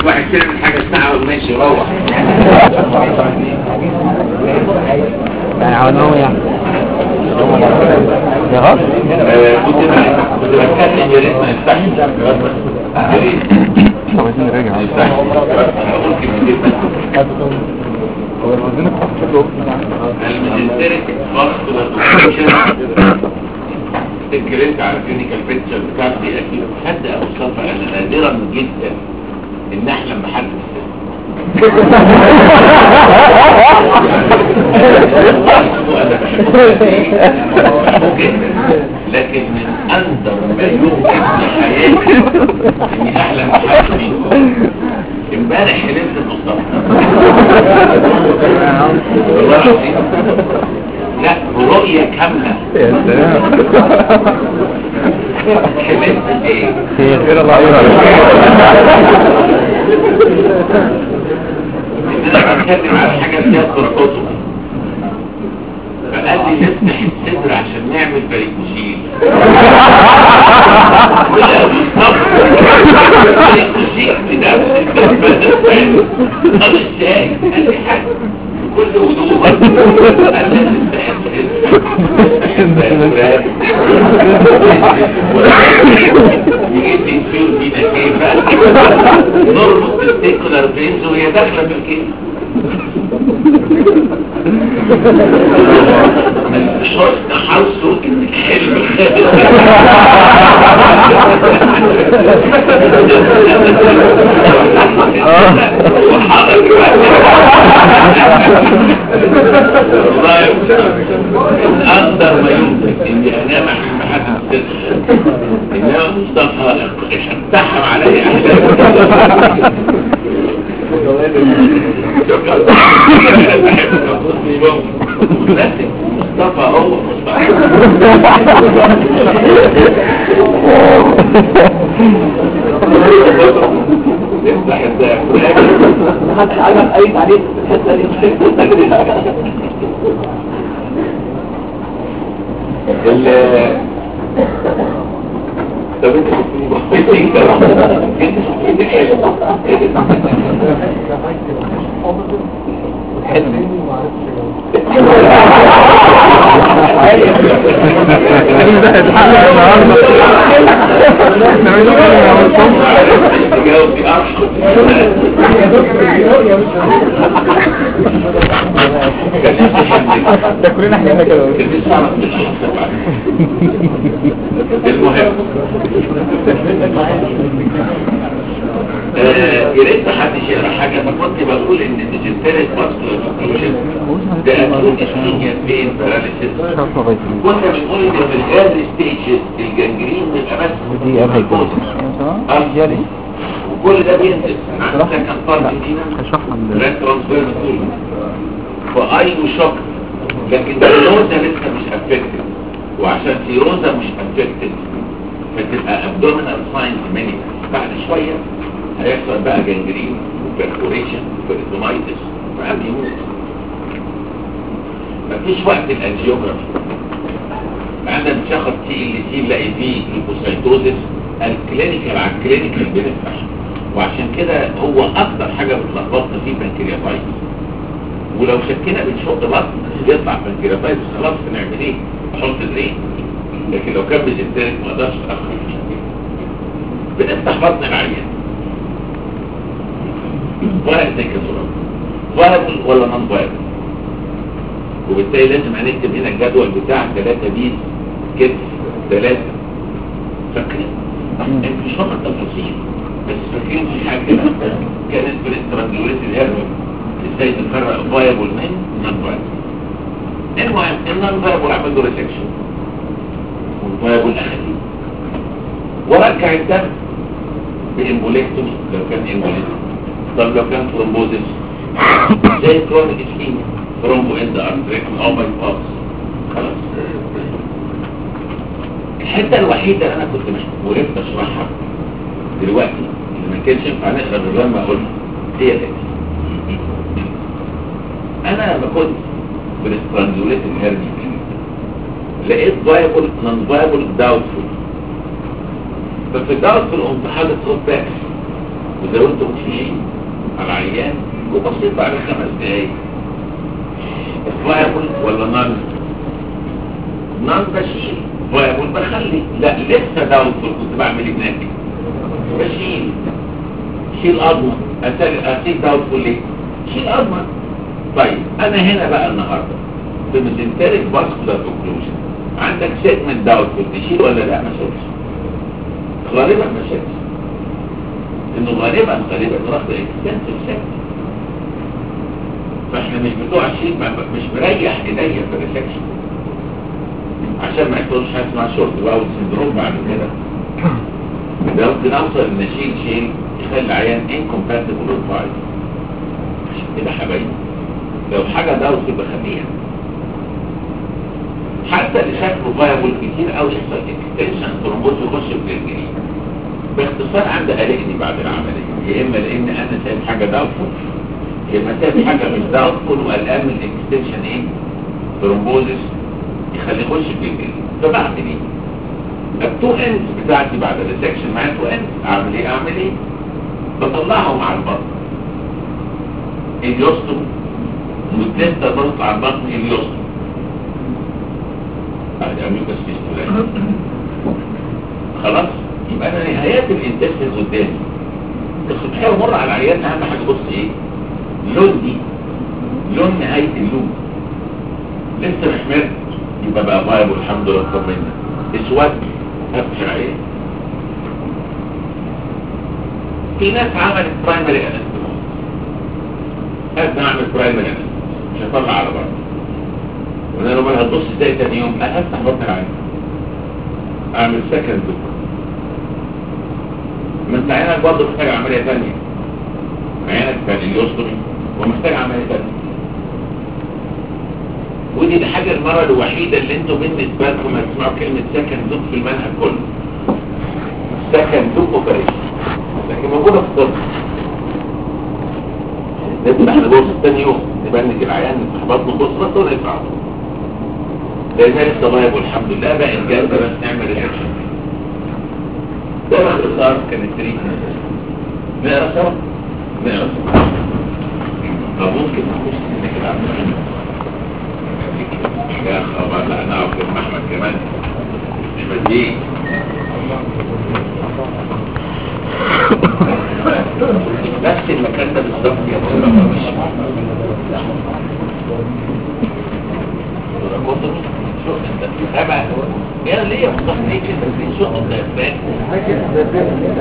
واحد كده من حاجة ساعة وماشي روح يعني عملناهم يعني يا غلط آه، كنت ب- كنت بتكلم يا ريت ما يفتحش يا ريت عايزين نراجع ما يفتحش هقول كلمتين بس الماجستيريك فاسكولار اتكلمت على الكلينيكال بيكتشر بتاعتي اكيد حد اوصفها انا نادرا جدا ان احلم بحد في السن وأنا بحبه جدا لكن من أندر ما يمكن في حياتي إني أحلم بحد فيكم امبارح حلمت بمصطفى والله العظيم لا برؤية كاملة يا سلام حلمت ايه خير الله ان انا بتكلم على حاجة فيها ترقصه فقال لي نفتح الصدر عشان نعمل بريكوشيل ولا بالظبط بريكوشيل ده طب ازاي قال لي حاجة بكل هدوء قال لي نفتح الصدر يجيب لي الفيل دي كيف نربط التيكولار فينز وهي داخله في الكيس حسن حظه ان الحلم وحضر والله اقدر ما يمكن اني انام عشان ما حد يستدعي انما مصطفى اشتحم علي احلام مصطفى هو مصطفى افتح الدافع محدش عارف اي تعليق في الحته دي ال طب انت بتقولي انت بتقولي ده هيتحقق النهارده احنا مش تجاوب دي ارشد كان نفسي حد ده كلنا احنا كده كان نفسي اعرف مين اللي حصل بعد المهم آه، يا ريت محدش يقرا حاجه انا كنت بقول ان الديجيتال ماسكولار اوبريشن ده اكيد اسكيميا بين باراليسيس شرط لغايه كنا بنقول ان في الايرلي ستيجز الجنجرين بيبقى بس دي قبل كده أرجلي وكل ده بينزل عندك كان فرق فينا هشرحها رانك ترانسفير مسؤول فاي وشوك لكن سيروزا لسه مش افكتد وعشان سيروزا مش افكتد فتبقى ابدومينال ساينز ماني بعد شويه هيحصل بقى جنجرين وبرفوريشن وبريتومايتس وعم يموت مفيش وقت الانجيوجرافي عندنا بنشخص تي ال سي نلاقي فيه ليوكوسايتوزس الكلينيكال على الكلينيكال بنفتح وعشان كده هو اكتر حاجه بتلخبطنا فيه بنكرياتايتس ولو شكينا بنشق بطن يطلع بنكرياتايتس خلاص بنعمل ايه؟ نحط درين لكن لو كان بزنتريك ما اقدرش اتاخر فيه بنفتح بطن العيان ورق زي كده فايبل ولا نون فايبل وبالتالي لازم هنكتب هنا الجدول بتاع 3 بيز كتف 3 فاكرين؟ انت مش فاكر التفاصيل بس فاكرين في حاجه كده كانت بريسترانجوليت الهرم ازاي تفرق فايبل من نون فايبل المهم النون فايبل عمل له ريسكشن والفايبل اخذيه ورجع الدم بامبوليكتومي لو كان امبوليكتومي طب لو كان ثرومبوزيس زي كرونيك اسكيميا ثرومبو اند ارتريكم او باي باس خلاص الحته الوحيده اللي انا كنت مش وقفت اشرحها دلوقتي اللي ما كانش ينفع نقرا من غير ما اقولها هي الاتي انا لما كنت بالاسترانجوليت الهرني لقيت فايبل نون فايبل داوتفول ففي الداوتفول قمت حاطط صوت باكس وزودت اكسجين على العيان وبصيت بعد خمس دقايق فايبل ولا نان نان بشيل فايبل بخلي لا لسه داوتفول كنت بعمل إيه هناك بشيل شيل اضمن اسيب داوتفول ليه شيل اضمن طيب انا هنا بقى النهارده في ميزنتريك فاسكولار اوكلوجن عندك سيجمنت داوتفول تشيل ولا لا ما شيلش غالبا ما شيلش انه غالبا غالبا رفض اكستنسيف سيجمنت فاحنا مش بتوع شيء مش مريح ايديا في الريسكشن عشان ما يحصلش حاجه اسمها شورت باول سندروم بعد كده ده ممكن اوصل ان اشيل شيء يخلي العيان انكومباتبل للفايل عشان كده حبايبي لو حاجه داوت بخليها حتى اللي شكله فايبل كتير قوي يحصل اكستنشن ترومبوز يخش في الجنين باختصار عندي قلقني بعد العمليه يا اما لان انا سايب حاجه داوتفول يا اما سايب حاجه مش داوتفول وقلقان من الاكستنشن ايه ترومبوزس يخليه يخش في الجنين فبعمل ايه؟ التو اندز بتاعتي بعد الريسكشن معايا تو اندز اعمل ايه اعمل ايه؟ بطلعهم على البطن اليوستم والتستة ضغط على البطن اليوستم بعد اميوكس فيستولاي خلاص يبقى انا نهايات الانتستين قدامي بس بحاول مر على العيان اهم حاجه بص ايه لون دي لون نهايه اللون لسه محمر يبقى بقى غايب والحمد لله طمنا اسود هفتح العين في ناس عملت برايمري انستموس قد نعمل برايمري انستموس مش هطلع على بعض وانا لما هتبص ازاي تاني يوم لا هفتح بطن العين اعمل سكند دوك ما انت عينك برضه محتاج عمليه ثانيه عينك كان اليوستري ومحتاج عمليه ثانيه ودي الحاجه المره الوحيده اللي انتوا بالنسبه لكم هتسمعوا كلمه سكند دوك في المنهج كله سكند دوك اوبريشن لكن موجوده في الطب نبقى احنا بص تاني يوم نبنك العيان نفتح بطنه بص بس ونقطع لان لسه طيب والحمد لله بقى الجلده بس نعمل ريسبشن ده باختصار كان التريتمنت نقرا سوا نقرا سوا طب ممكن نخش سنة كده عبد الرحيم يا خبر لا انا عبد احمد كمان مش بديه نفس المكان ده بالظبط يا بابا مش شو انت تابع يا ليه مصطفى ليه كده شو انت فاهم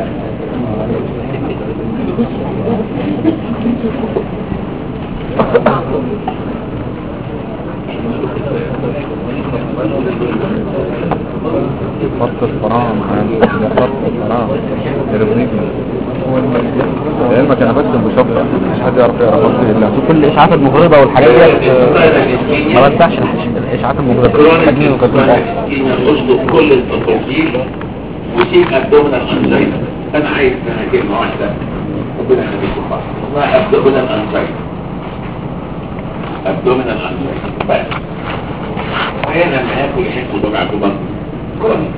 خط الفراغ ده خط الفراغ يرضيكم لعلمك انا بكتب بشفرة مش حد يعرف يقرا خط الا كل الاشعاعات المغرضه والحاجات دي ما بفتحش الاشعاعات المغرضه خليني وكذا اشطب كل التفاصيل وسيب ابدومينال انزايتي انا عايز منها كلمه واحده ربنا يخليكم بعض اسمها ابدومينال انزايتي ابدومينال انزايتي بس هي لما ياكل يحس بوجع في بطنه كويس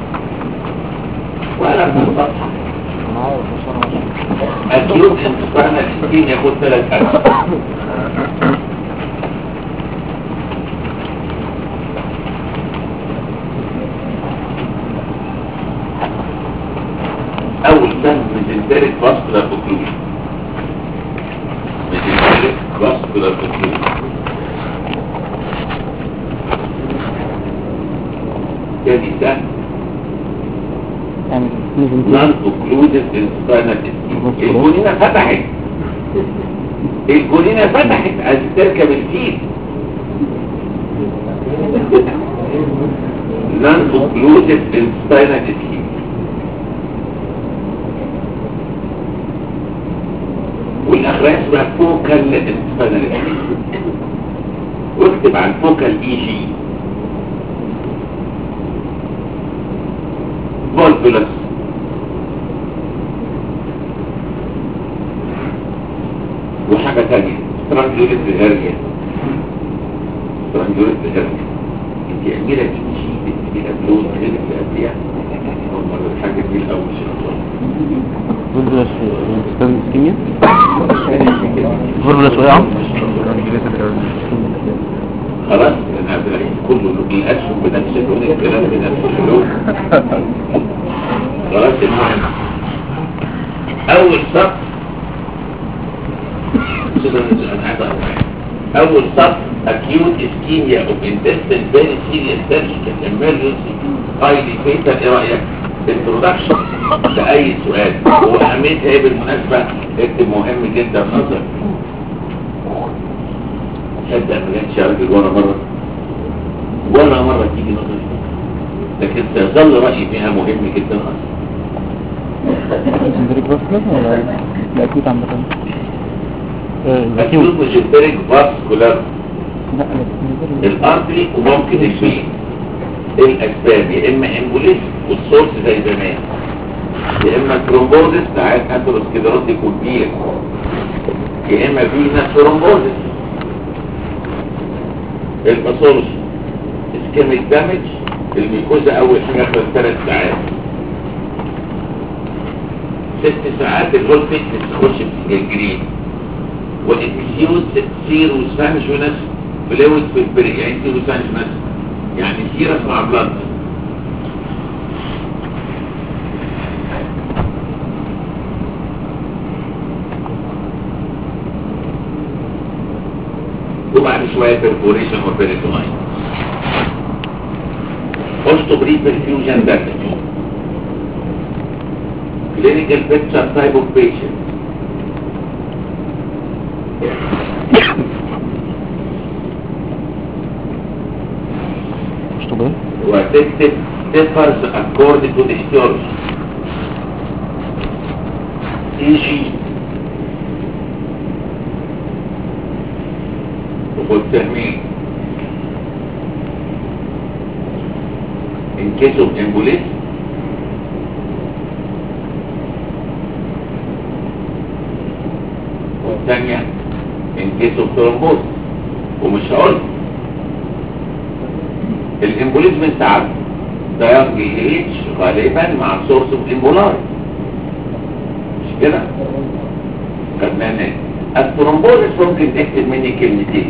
وانا بنصحى اكيوت انتقالنا الستين ياخد ثلاث أسف اول سهم ميزنتريك فاسكولار اوكلوجن ميزنتريك فاسكولار اوكلوجن تاني سهم نون اوكلوزيف انسبانال الجنينه فتحت الجنينه فتحت عايز تركب الفيل نون اوكلوزيف انسبانال الفيل والاخرى اسمها فوكال انسبانال الفيل واكتب على الفوكال اي جي فولفولس وحاجة تانية سترانجوليت بهرنيا سترانجوليت بهرنيا انت اميرة دي مشي بتبقى بلون غير اللي قبلها هم الحاجة دي الاول شيء فوربلس ستان كيمياء فوربلس وقع خلاص لان عبد الرحيم كله الاسهم بنفس اللون الكلام بنفس اللون خلاص المهم اول سطر انا عايز أقرأ معاك. اول سطر acute ischemia of intestine very serious surgical emergency highly fatal ايه رايك introduction لاي سؤال واهميتها ايه بالمناسبه اكتب مهم جدا نظر تصدق ما جاتش يا راجل ولا مره ولا مره تيجي نظر لكن سيظل رايي فيها مهم جدا اصلا سندريك باسكر ولا الأكيد عامة acute mesenteric vascular لا الارتري وممكن الفين الاسباب يا اما امبوليس والسورس زي زمان يا اما ترومبوزس ساعات اثيروسكليروتيك كبير يا اما فينا ترومبوزس الباثولوجي اسكيميك دامج الميكوزا اول حاجه في ثلاث ساعات ست ساعات الهول فيتنس تخش في الجنجرين واكسيوز سيرو سانجونس فلويد في البري يعني سيرو سانجونس يعني سيرس مع بلاد وبعد شوية perforation وبريتونايت Ostobree perfusion damage Clinical picture type of patient مش طبيعي وتكتب differs according to the etiology e.g. وخد تهمين in case of embolism والثانية in case of thrombosis ومش هقول الامبوليزم انت عارف ده يرجي اتش غالبا مع سورس اوف امبولاي مش كده خدناه هناك الترومبوزيس ممكن تكتب مني كلمتين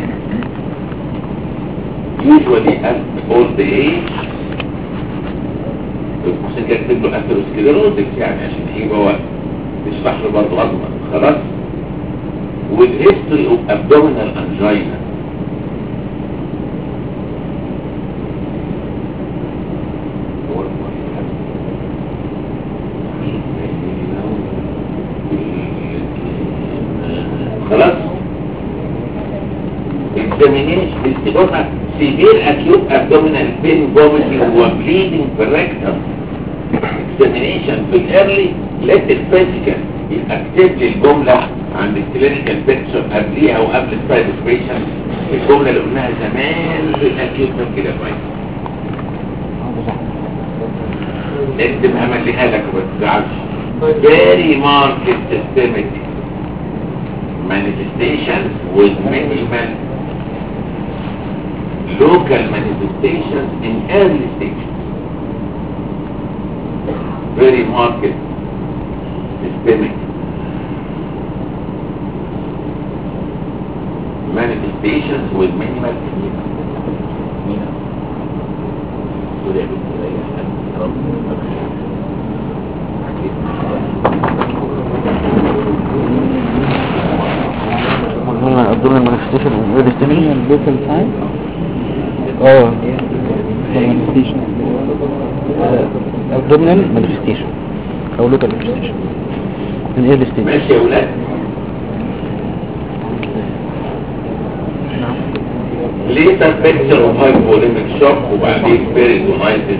usually at old age عشان كده اكتب له اثيروسكليروزكس يعني عشان يبقى هو تشرح له برضه اضمن خلاص with history of abdominal angina خلاص examination استيقظها severe acute abdominal pain vomiting وبليدنج في الريكتم examination في الايرلي let it physical اكتب لي الجملة عند الكلينيكال بيكتشر قبليها وقبل السايد اوبريشن الجملة اللي قلناها زمان في الاكيوت كده كويس اكتب همليها لك وما تزعلش very marked systemic manifestations with minimal local manifestations in early stages. Very marked systemic manifestations with minimal abdominal manifestation and early stimulus local sign اه manifestation abdominal manifestation او local manifestation in early stage ماشي يا ولاد later picture of hypovolemic shock وبعدين peritonitis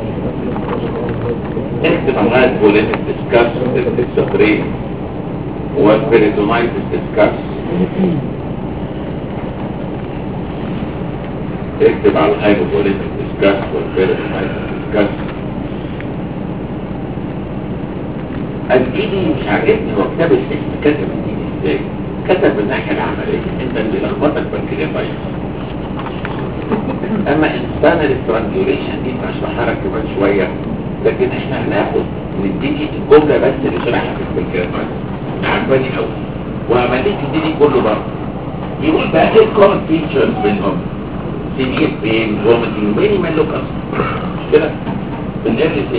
اكتب على hypovolemic discuss السفرين والperitonitis discuss اكتب على hypovolemic discuss والperitonitis discuss الايدي مش عاجبني هو كتاب الاسم كتب الايدي ازاي كتب الناحية العملية انت اللي لخبطك بنكرياتايتس اما انسان الاسترانجوليشن دي هشرحها لك كمان شوية لكن احنا هناخد نديني الجملة بس اللي شرحها في الكلمات عجباني قوي وعملية تديني كله بره يقول بقى ايه الكومن فيتشرز بينهم سيفير بين فوميتنج مينيمال لوكس مش كده في الايرلي ستيج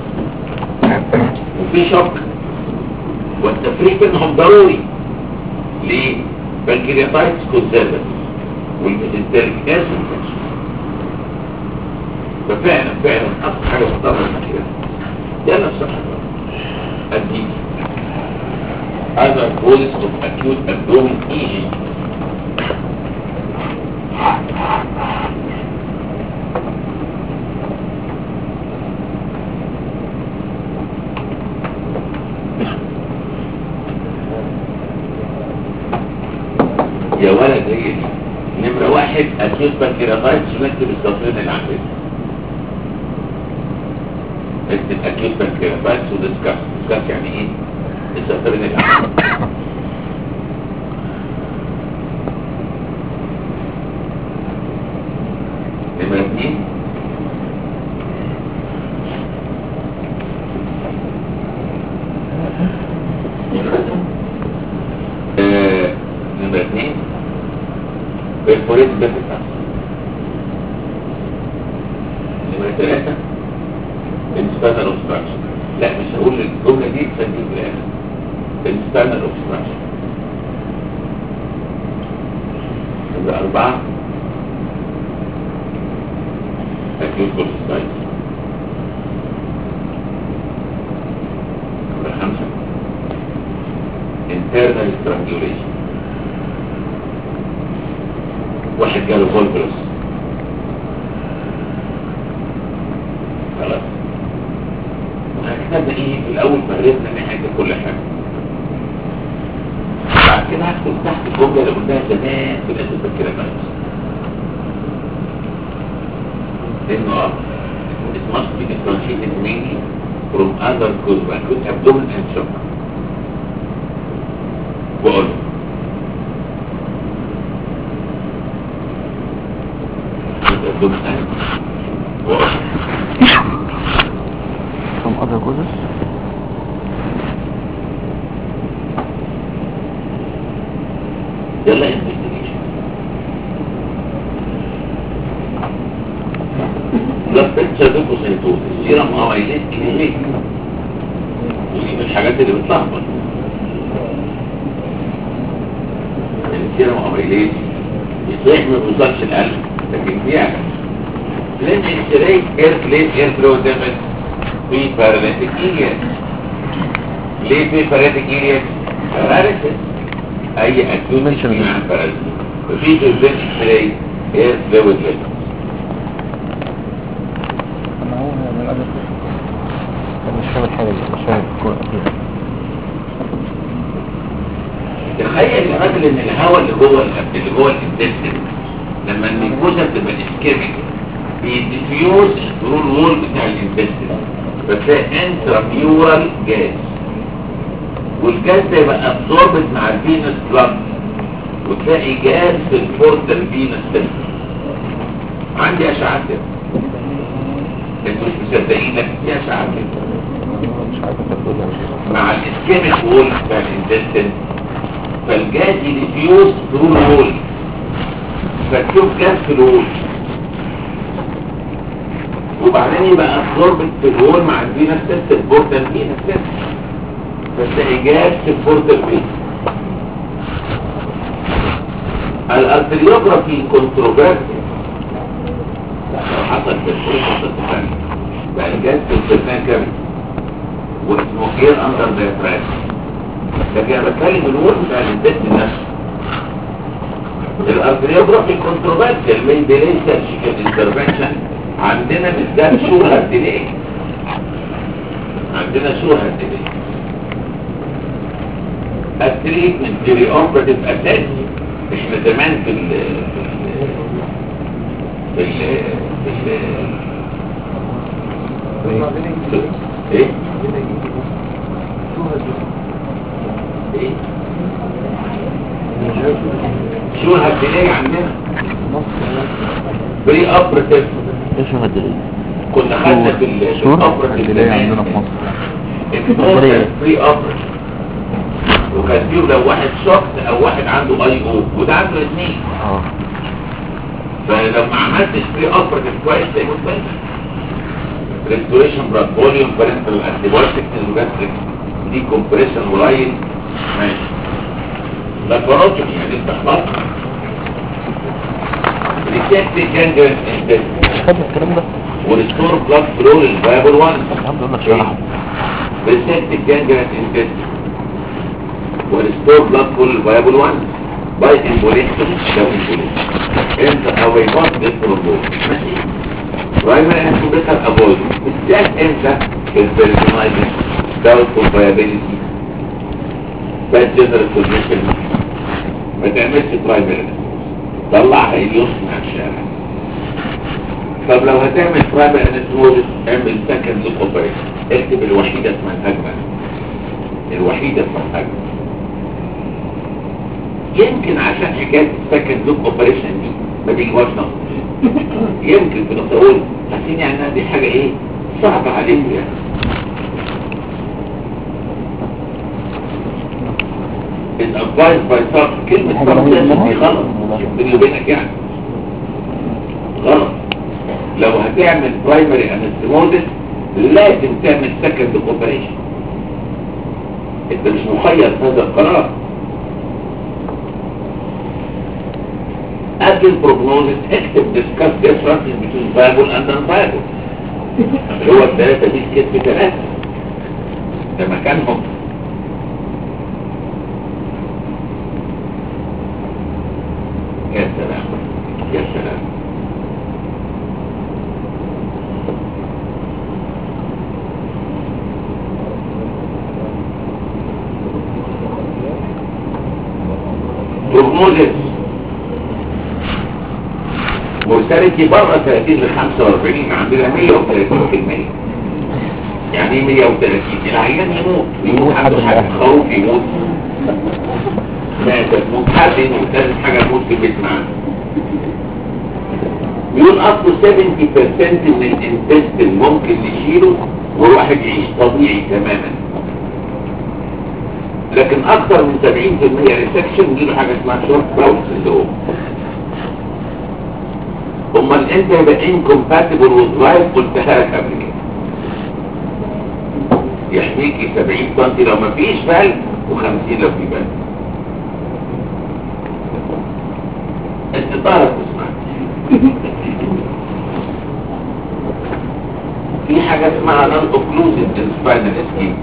وفي شوك والتفريق بينهم ضروري ليه؟ بنكرياتايتس كونسيرفت والميزنتريك اسيد ففعلا فعلا اكتر حاجه مضطره كده ده نفس الحاجه اديك other causes of acute abdomen EG يا ولد هي دي نمرة واحد أكيد بنكرياتايتس نكتب السطرين اللي عندنا اكتب أكيد بنكرياتايتس وديسكاس ديسكاس يعني ايه؟ السطرين اللي عندنا نمرة اتنين آه، نمرة اتنين بالفوريت بيفتا نمرة ثلاثة انسبانال اوبستراكشن لا مش هقول الجملة دي تسجل في الآخر انسبانال اوبستراكشن نمرة أربعة acute cholecystitis نمرة خمسة internal strangulation واحد جاله فولبرس خلاص وهكذا ايه في الاول فرقنا ان احنا كل حاجه بعد كده هدخل تحت الجمله اللي قلناها زمان في الاساس كده بس انه اه it must be differentiated mainly from other causes acute abdomen and shock واقول abdomen and واقول Some other causes? يلا investigation blood pressure leukocytosis serum amyloid كلينيك ودي من الحاجات اللي بتلخبط السيرم اميليز يصيح ما بيوصلش القلب لكن بيعمل لان اكسراي اير بليت اير فلو دامج في باراليتيك ايرياس ليه في باراليتيك ايرياس باراليسيس اي اكيوت Mention مع it. الباراليسيس وفي جزء اكسراي اير فلويد ليفل أنا هو من الأدب أنا مش فاهم الحاجة دي مش فاهم الكورة تخيل يا راجل ان الهواء اللي جوه ال- اللي جوه الانتستين لما الميكوزا بتبقى اسكيميك بيديفيوز ثرو الوول بتاع الانتستين فتلاقي انتراميورال جاز والجاز ده يبقى ابزوربت مع الفينس بلاد وتلاقي جاز في البورتال فينس سيستم عندي اشعاعات كده انتوا مش مصدقين لكن في اشعاعات كده مش عارف انت بتقول ايه مع الاسكيميك وول بتاع الانتستين فالجاز يديفيوز ثرو الوول فتشوف جاز في الوول وبعدين يبقى ابزوربت في الوول مع الفينس سيستم بورتال فينس سيستم فتلاقي جاز في البورتال فينس الارتريوجرافي كونتروفيرسي لو حصل في الفرصة الثانية بقى الجاز في السرطان كامل واسمه اير اندر دايفراج لكن انا بتكلم الوول بتاع الانتست نفسه الارتريوجرافي كونتروفيرسي المين ديلي سيرجيكال انترفنشن عندنا بالذات شورها ديلي عندنا شورها ديلي التريتمنت بري اوبراتيف اساسي احنا زمان في ال في ال في ال في ايه ايه شو هالديلي عندنا بري اوبراتيف ايش هو الدليل؟ كنا خدنا في ال- في شور؟ الاوبراتيف اللي عندنا في زمان مصر important free operation وكان فيهم لو واحد شوكت او واحد عنده اي او وده عنده اثنين اه فلو ما عملتش فري اوبريتيف كويس هيموت بدري ريستوريشن بلاد فوليوم بارنتال انتيبيوتيك نيزوجاستريك دي كومبريشن قليل ماشي لاكوروتومي يعني استحباط ريسيبت جانجرس انتست خد الكلام ده وريستور بلاد فلو للفايبل 1 الحمد لله شرح ريسيبت جانجرس انتست وريستور بلاد فلو للفايبل 1 باي امبوليكتوم لو امبوليكتوم انت او يبقى بالبروبول ماشي برايمري انتوبيتال افويد بالذات انت البيرسونايزنج داوت اوف فايابيليتي باد جنرال بوزيشن ما تعملش برايمري طلعها اليوم مع الشارع طب لو هتعمل برايمري انستموزس اعمل سكند لوك اوبريشن اكتب الوحيده اسمها الهجمه الوحيده اسمها الهجمه يمكن عشان حكايه السكند لوك اوبريشن دي ما تجيبهاش نقص يمكن كنت اقول حاسين يعني انها دي حاجه ايه صعبه عليكم يعني الادفايس باي صار كلمه حاجة صار رهيبة. دي غلط بيني وبينك يعني غلط لو هتعمل برايمري انستموزس لازم تعمل سكند اوبريشن انت مش مخير في هذا القرار قبل البروجنوزس اكتب discuss differences between viable and unviable اللي هو الثلاثة دي الكتب ثلاثة ده مكانهم يا سلام يا سلام بروجنوزس مرسالتي بره 30 ل 45 عندنا 130% يعني ايه 130 العيان يموت يموت عنده حاجه خروف يموت لا تموت حد يموت لازم حاجه تموت في البيت معانا بيقول اصله 70% من الانتستين ممكن نشيله والواحد يعيش طبيعي تماما لكن اكثر من 70% ريسكشن دي له حاجه اسمها شورت باول سندروم امال انت يبقى incompatible with life قلتها لك قبل كده يحميكي 70 سم لو مفيش بال و50 لو في بال انت طارق تسمع في حاجة اسمها non occlusive spinal ischemia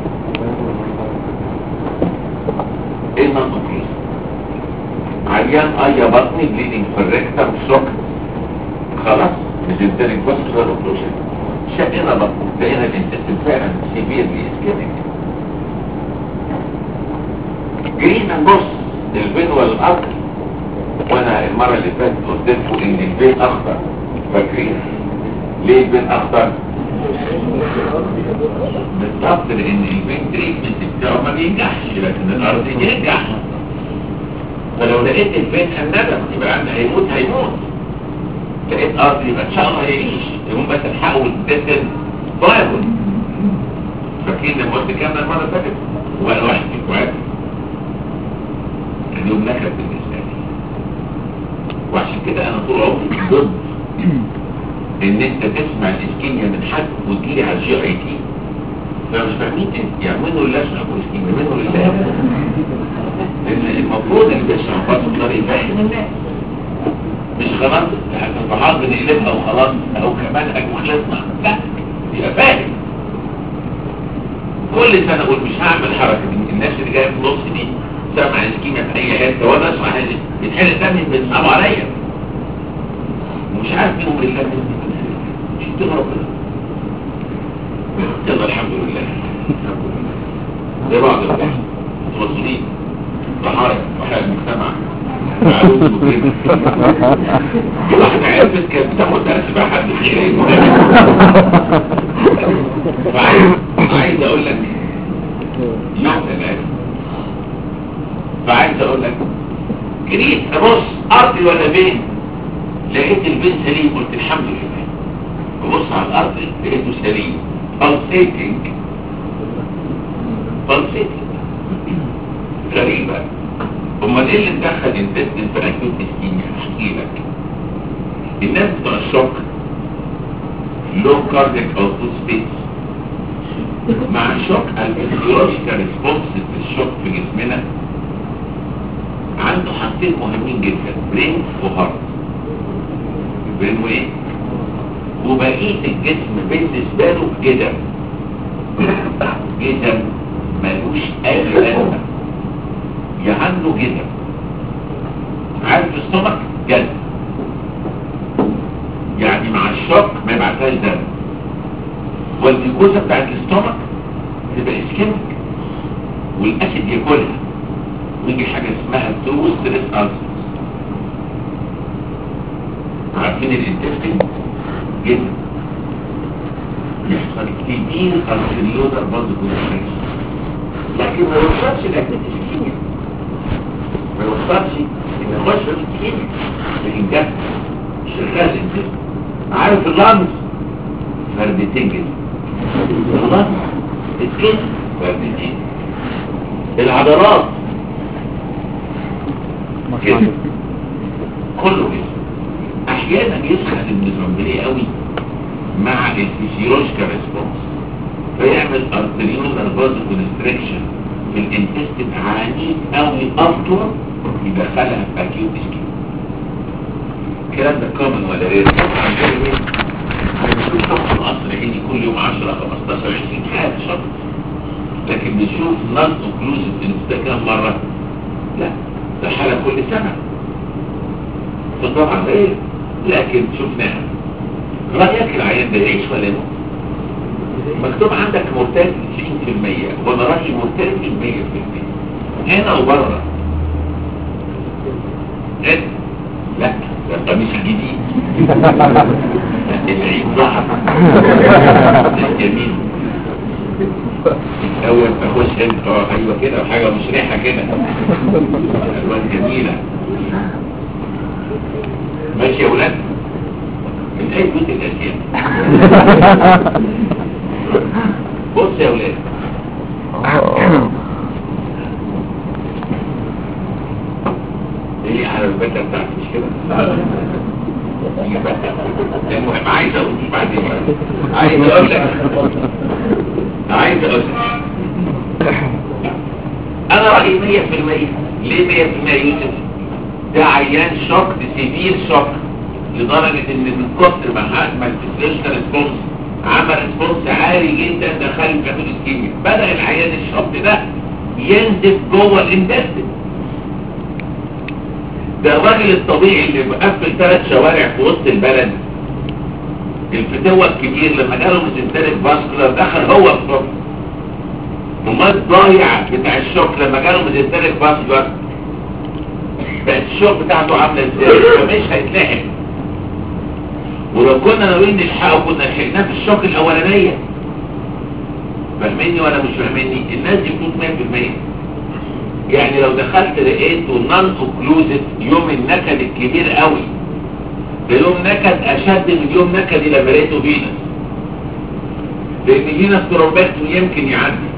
ايه non occlusive عيان اي بطني بليدنج في الريكتم شوك خلاص ميزنتريك فاسكولار اوكلوجن شقنا بقى لقينا الانتستين فعلا سيفير اسكيميك جرينا نبص البين والارض وانا المره اللي فاتت قلت لكم ان البين اخضر فاكرين ليه البين اخضر بالظبط لان البين تريتمنت بتاعه ما بينجحش لكن الارض ينجح فلو لقيت البين الندم يبقى عندنا هيموت هيموت لقيت ارض يبقى ان شاء الله هيعيش يقوم بس الحقه والدسل فايبل فاكرين لما قلت كام المره اللي فاتت وانا واحد فيكم عارف كان يوم نكد بالنسبه لي وعشان كده انا طول عمري ضد ان انت تسمع الاسكيميا من حد وتجيلي على الجي اي تي فمش فاهمين انت يعني منه لله اسمع اسكيميا منه لله لان المفروض اللي بيسمع فاسكولار يفهم الناس مش خلاص الصحاب بنقلبها وخلاص او كمان وخلصنا لا يبقى فاهم كل سنه اقول مش هعمل حركه دي الناس اللي جايه في النص دي سامع السكيمه في اي حته وانا اسمع هذه بتحل دمي بتصعب عليا ومش عارف منهم لله مش تغرب ربنا يلا الحمد لله الحمد لله زي بعض الناس متوصلين ضحايا وحياة المجتمع معلوم مجرم واحدة عرفت كانت بتاخد درس بقى حد خيرين فعايز عايز اقول لك يوم العلم فعايز اقول لك جريت ابص ارضي ولا بين لقيت البين سليم قلت الحمد لله ببص على الارض لقيته سليم pulsating بلسيتي غريبة امال ايه اللي مدخل انتستين في اكيوت اسكيميا احكي لك الناس بتوع الشوك لو كارديك اوتبوت ستيتس مع الشوك الفسيولوجيكال ريسبونس في الشوك في جسمنا عنده حاجتين مهمين جدا برين وهارت برين وايه وبقيه الجسم بالنسبه له جدم جدم ملوش اي لازمه يا عنده جدم عارف السمك جد يعني مع الشوك ما يبعتهاش دم والجلوكوزا بتاعت الاستومك تبقى اسكيمك والاسيد ياكلها ويجي حاجه اسمها تو ستريس السرز عارفين الانتستين جدا يحصل كتير ارتريوزر برضه كونستريكشن لكن ما يوصلش لاكتيف اسكيميا ما يوصلش ان يخش في الاسكيميا لكن ده شغال الانتستين عارف اللانس فردتين جدا الله الجسم فردتين العضلات جسم كله جسم احيانا يسخن النظام قوي مع الفسيولوجيكال ريسبونس فيعمل ارتريولار فازو كونستريكشن في الانتستين عنيف قوي افتر يدخلها في اكيوت اسكيم الكلام ده كومن ولا رير بنشوف شخص القصر عيني كل يوم 10 15 20 حالة شخص لكن بنشوف نون اوكلوزيف انستا كام مرة لا ده حالة كل سنة فطبعا ايه لكن شفناها رأيك العيان ده يعيش ولا يموت مكتوب عندك مرتد 90% وانا رأيي مرتد 100% هنا وبره إيه؟ لا ده القميص الجديد العيد ظهر جميل اول تخش انت اه ايوه كده وحاجه مشرحه كده الوان جميله ماشي يا ولاد من اي بيوت الاسياد بص يا ولاد ايه على البكه بتاعتي مش كده المهم عايز اقول بعدين عايز اقول لك عايز اقول لك انا رايي 100% ليه 100% يوسف ده عيان شوك ده سيفير شوك لدرجة ان من كتر ما ما الفسيولوجيكال ريسبونس عمل ريسبونس عالي جدا دخل في كاتون اسكيميا بدأ العيان الشوك ده ينزف جوه الانتستين ده الراجل الطبيعي اللي مقفل ثلاث شوارع في وسط البلد الفتوة الكبير لما جاله ميزنتريك فاسكولار دخل هو الصبح امال الضايع بتاع الشوك لما جاله ميزنتريك فاسكولار بقت الشوك بتاعته عامله ازاي فمش هيتلحق ولو كنا ناويين نلحقه كنا لحقناه في الشوك الاولانيه فاهميني ولا مش فاهميني الناس دي بتموت 100% يعني لو دخلت لقيته نون اوكلوزيف يوم النكد الكبير قوي ده يوم نكد اشد من يوم نكدي لما لقيته فينس لان فينس ترومبكتوم يمكن يعدي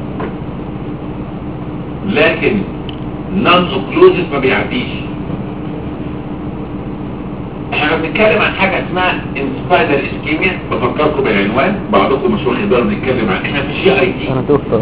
لكن نون اوكلوزيف ما بيعديش احنا بنتكلم عن حاجة اسمها انسبايدر اسكيميا بفكركم بالعنوان بعضكم مش واخد باله بنتكلم عن احنا في الجي اي تي انا دكتور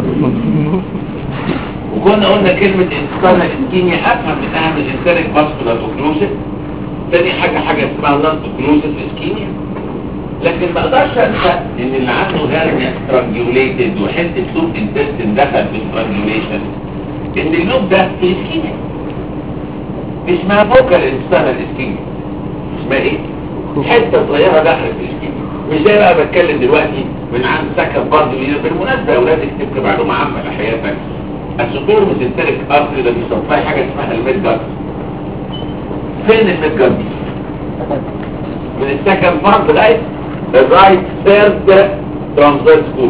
وكنا قلنا كلمة انسبايدر اسكيميا افهم انها من انسانك فاسكولار اوكلوزيف تاني حاجة حاجة اسمها نون اوكلوزيف اسكيميا لكن ما اقدرش انسى ان اللي عنده هرنيا سترانجيوليتد وحته لوب انتستين دخل في سترانجيوليشن ان اللوب ده في اسكيميا اسمها فوكال انسانال اسكيميا اسمها ايه؟ حته صغيره دخلت في الاسكيميا مش زي بقى بتكلم دلوقتي من عن سكن برضه بالمناسبه يا اولاد اكتب معلومه عامه لحياتك السطور ميزنتريك ارتري ده بيسبلاي حاجه اسمها الميد جارد فين الميد جارد دي؟ من السكن بارت لغايه الرايت ثيرد ترانزيت سكول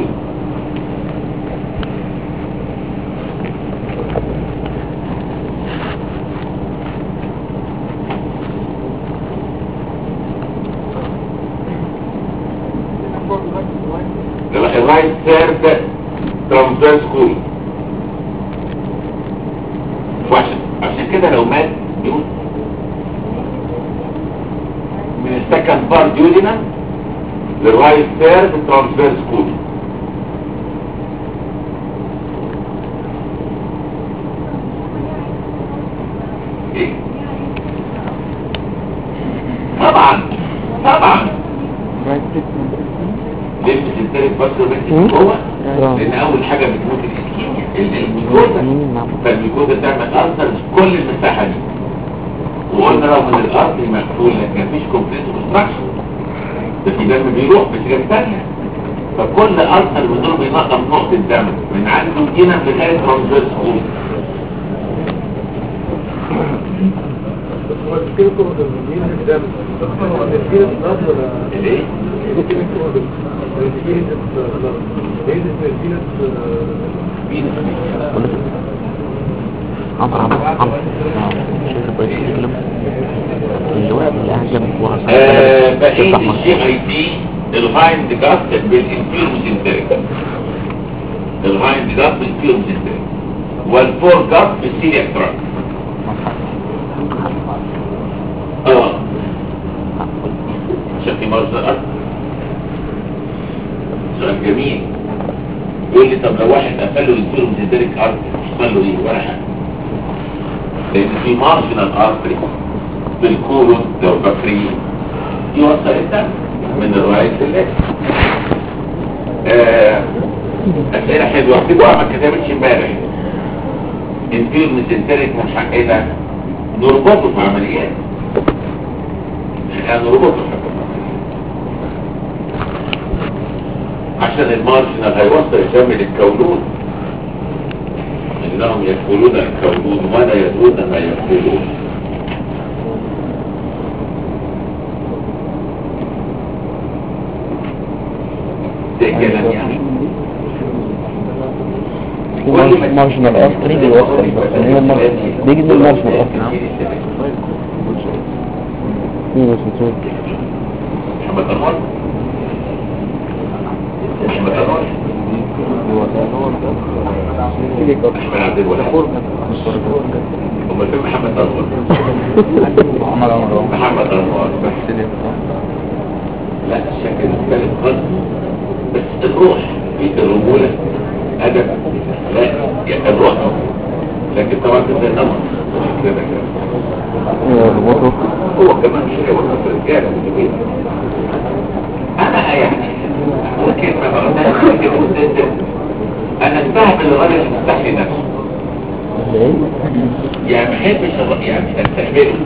الرايت ثيرد ترانزيت سكول مات يموت من السكند بار ديودينا للرايت ثيرد ترانسفيرس كود ايه طبعا طبعا ليه بتنتهي بس بس جوه لان اول حاجه بتموت الاسكيميا ال- الميكوزا فالميكوزا تعمل ألسر كل المساحه دي وقلنا لو من الارض مقفول لكن مفيش كومبليت اوبستراكشن ده في دم بيروح في حاجه ثانيه فكل ألسر من دول بينقم نقطه دم من عنده هنا لغايه ترانزفيرس كود الايه؟ عمرو عمرو عمرو شايف كويس الكلام اللي واقع اللي قاعد جنبك ورا آه، بقية تفتح مصر. الجي اي دي الهايند جاست بالانفيروسنتريك الهايند جاست بالانفيروسنتريك والفور جاست بالسيلياك تراك اه عشان في مصدر الارض سؤال جميل يقول لي طب لو واحد قفل له الانفيروسنتريك ارض يحصل له ايه ولا حاجه لان في مارجنال ارتري بالكولون لو بكري يوصل الدم من الرايت للليفت آه، اسئله حلوه اكتبوها ما كتبتش امبارح انفير ميزنتريك من حقنا نربطه في عمليات احنا نربطه في عمليات. عشان المارجنال هيوصل الدم للكولون انهم يدخلون الكولون ولا يدرون ما يدخلون ده كلام يعني مارجنال ارتري بيوصل بس هي المار- بيجي من المارجنال ارتري مين بس بتقول محمد انور محمد انور احمد عبد الوهاب امال فين محمد انور محمد عمر محمد انور بس ليه لا الشكل مختلف خالص بس الروح في الرجولة أدب لا يعني الروح لكن طبعا ده النمط كده كده يربطه هو كمان مش هيوصل الرجالة والجميل أنا يعني أقول كلمة ما قلتهاش كده مستنزل أنا استهبل الراجل اللي مستحلي نفسه يعني ما احبش الر- يعني استهبله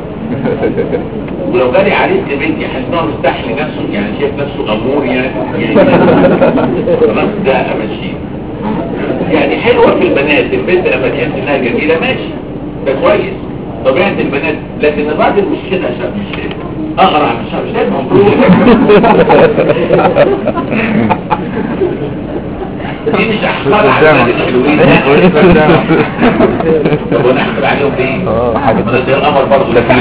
ولو جالي عريس لبنتي حاسس ان هو مستحلي نفسه يعني شايف نفسه امور يعني يعني خلاص ده امشيه يعني حلوه في البنات البنت لما تحس انها جميله ماشي ده كويس طبيعه البنات لكن الراجل مش كده عشان مش كده اقرع مش مش ده المفروض دي مش احقاد على الناس الحلوين طب وانا احقد عليهم ليه؟ اه حاجة ما ده زي القمر برضه ده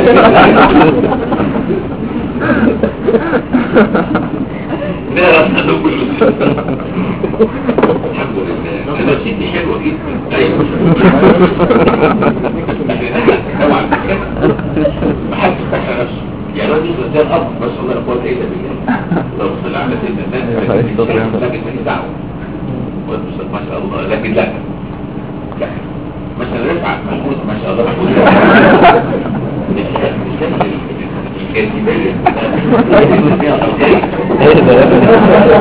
نقرا صندوق كله الحمد لله انا نفسيتي حلوه جدا ايوه طبعا ما حدش استحى نفسه يعني راجل زي الاب ما شاء الله لا قوه الا بالله لو صلى على سيدنا الناس لكن ماليش دعوه ما شاء الله لكن لا لا مثلا رفعت محمود ما شاء الله محمود مش مش زي الكاتبية ايه ده يا ابني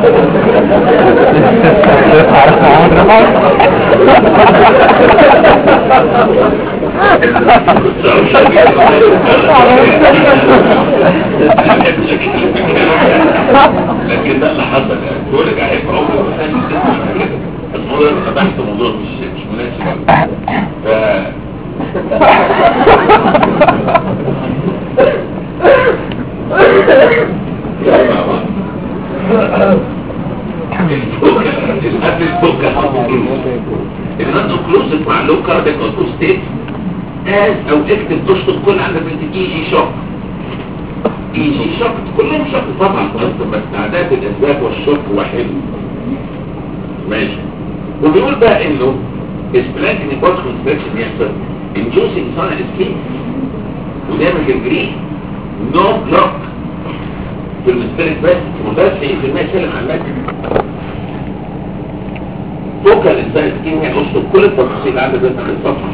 عارف عمرو لكن ده اللي حصل يعني تقول لك عارف عمره ما كانش كده الموضوع ده فتحت موضوع مش مش مناسب ف يلا مع بعض. الفوكا القبل الفوكا النون انكلوزيف مع لو كارديك اوتو ستيت از او اكتب تشطب كل عندك بنت اي جي شوك اي جي شوك كلهم شوك طبعا اصلا بس تعداد الاسباب والشوك واحد ماشي وبيقول بقى انه اسبلانك ان بوت كونستريكشن يحصل inducing صنع اسكيب وده مش الجرين نو بلوك في المسبريت بس مدرس 90% سلم على المادة فوكال انسان سكين يعني اشطب كل التفاصيل اللي عندك بس في الصفحة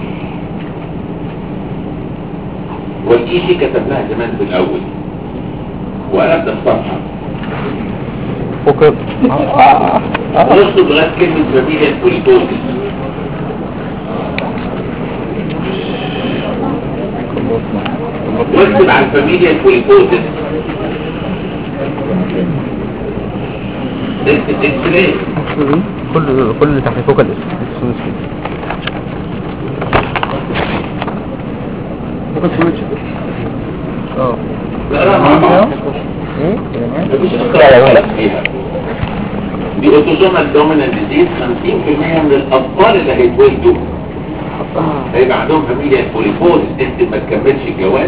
والاي سي كتبناها زمان في الاول وقلبنا الصفحة فوق نشطب لغاية كلمة فاميليا بوليتوزيس واكتب على الفاميليا بوليتوزيس اكتب اكس راي كل كل اللي تحت فوق الاسم اه لا مع بعض مفيش اختراع ولا فيها دي اوتوزومال دومينانت ديزيز 50% من الاطفال اللي هيتولدوا هيبقى عندهم فاميليا بوليفوز انت ما تكملش الجواز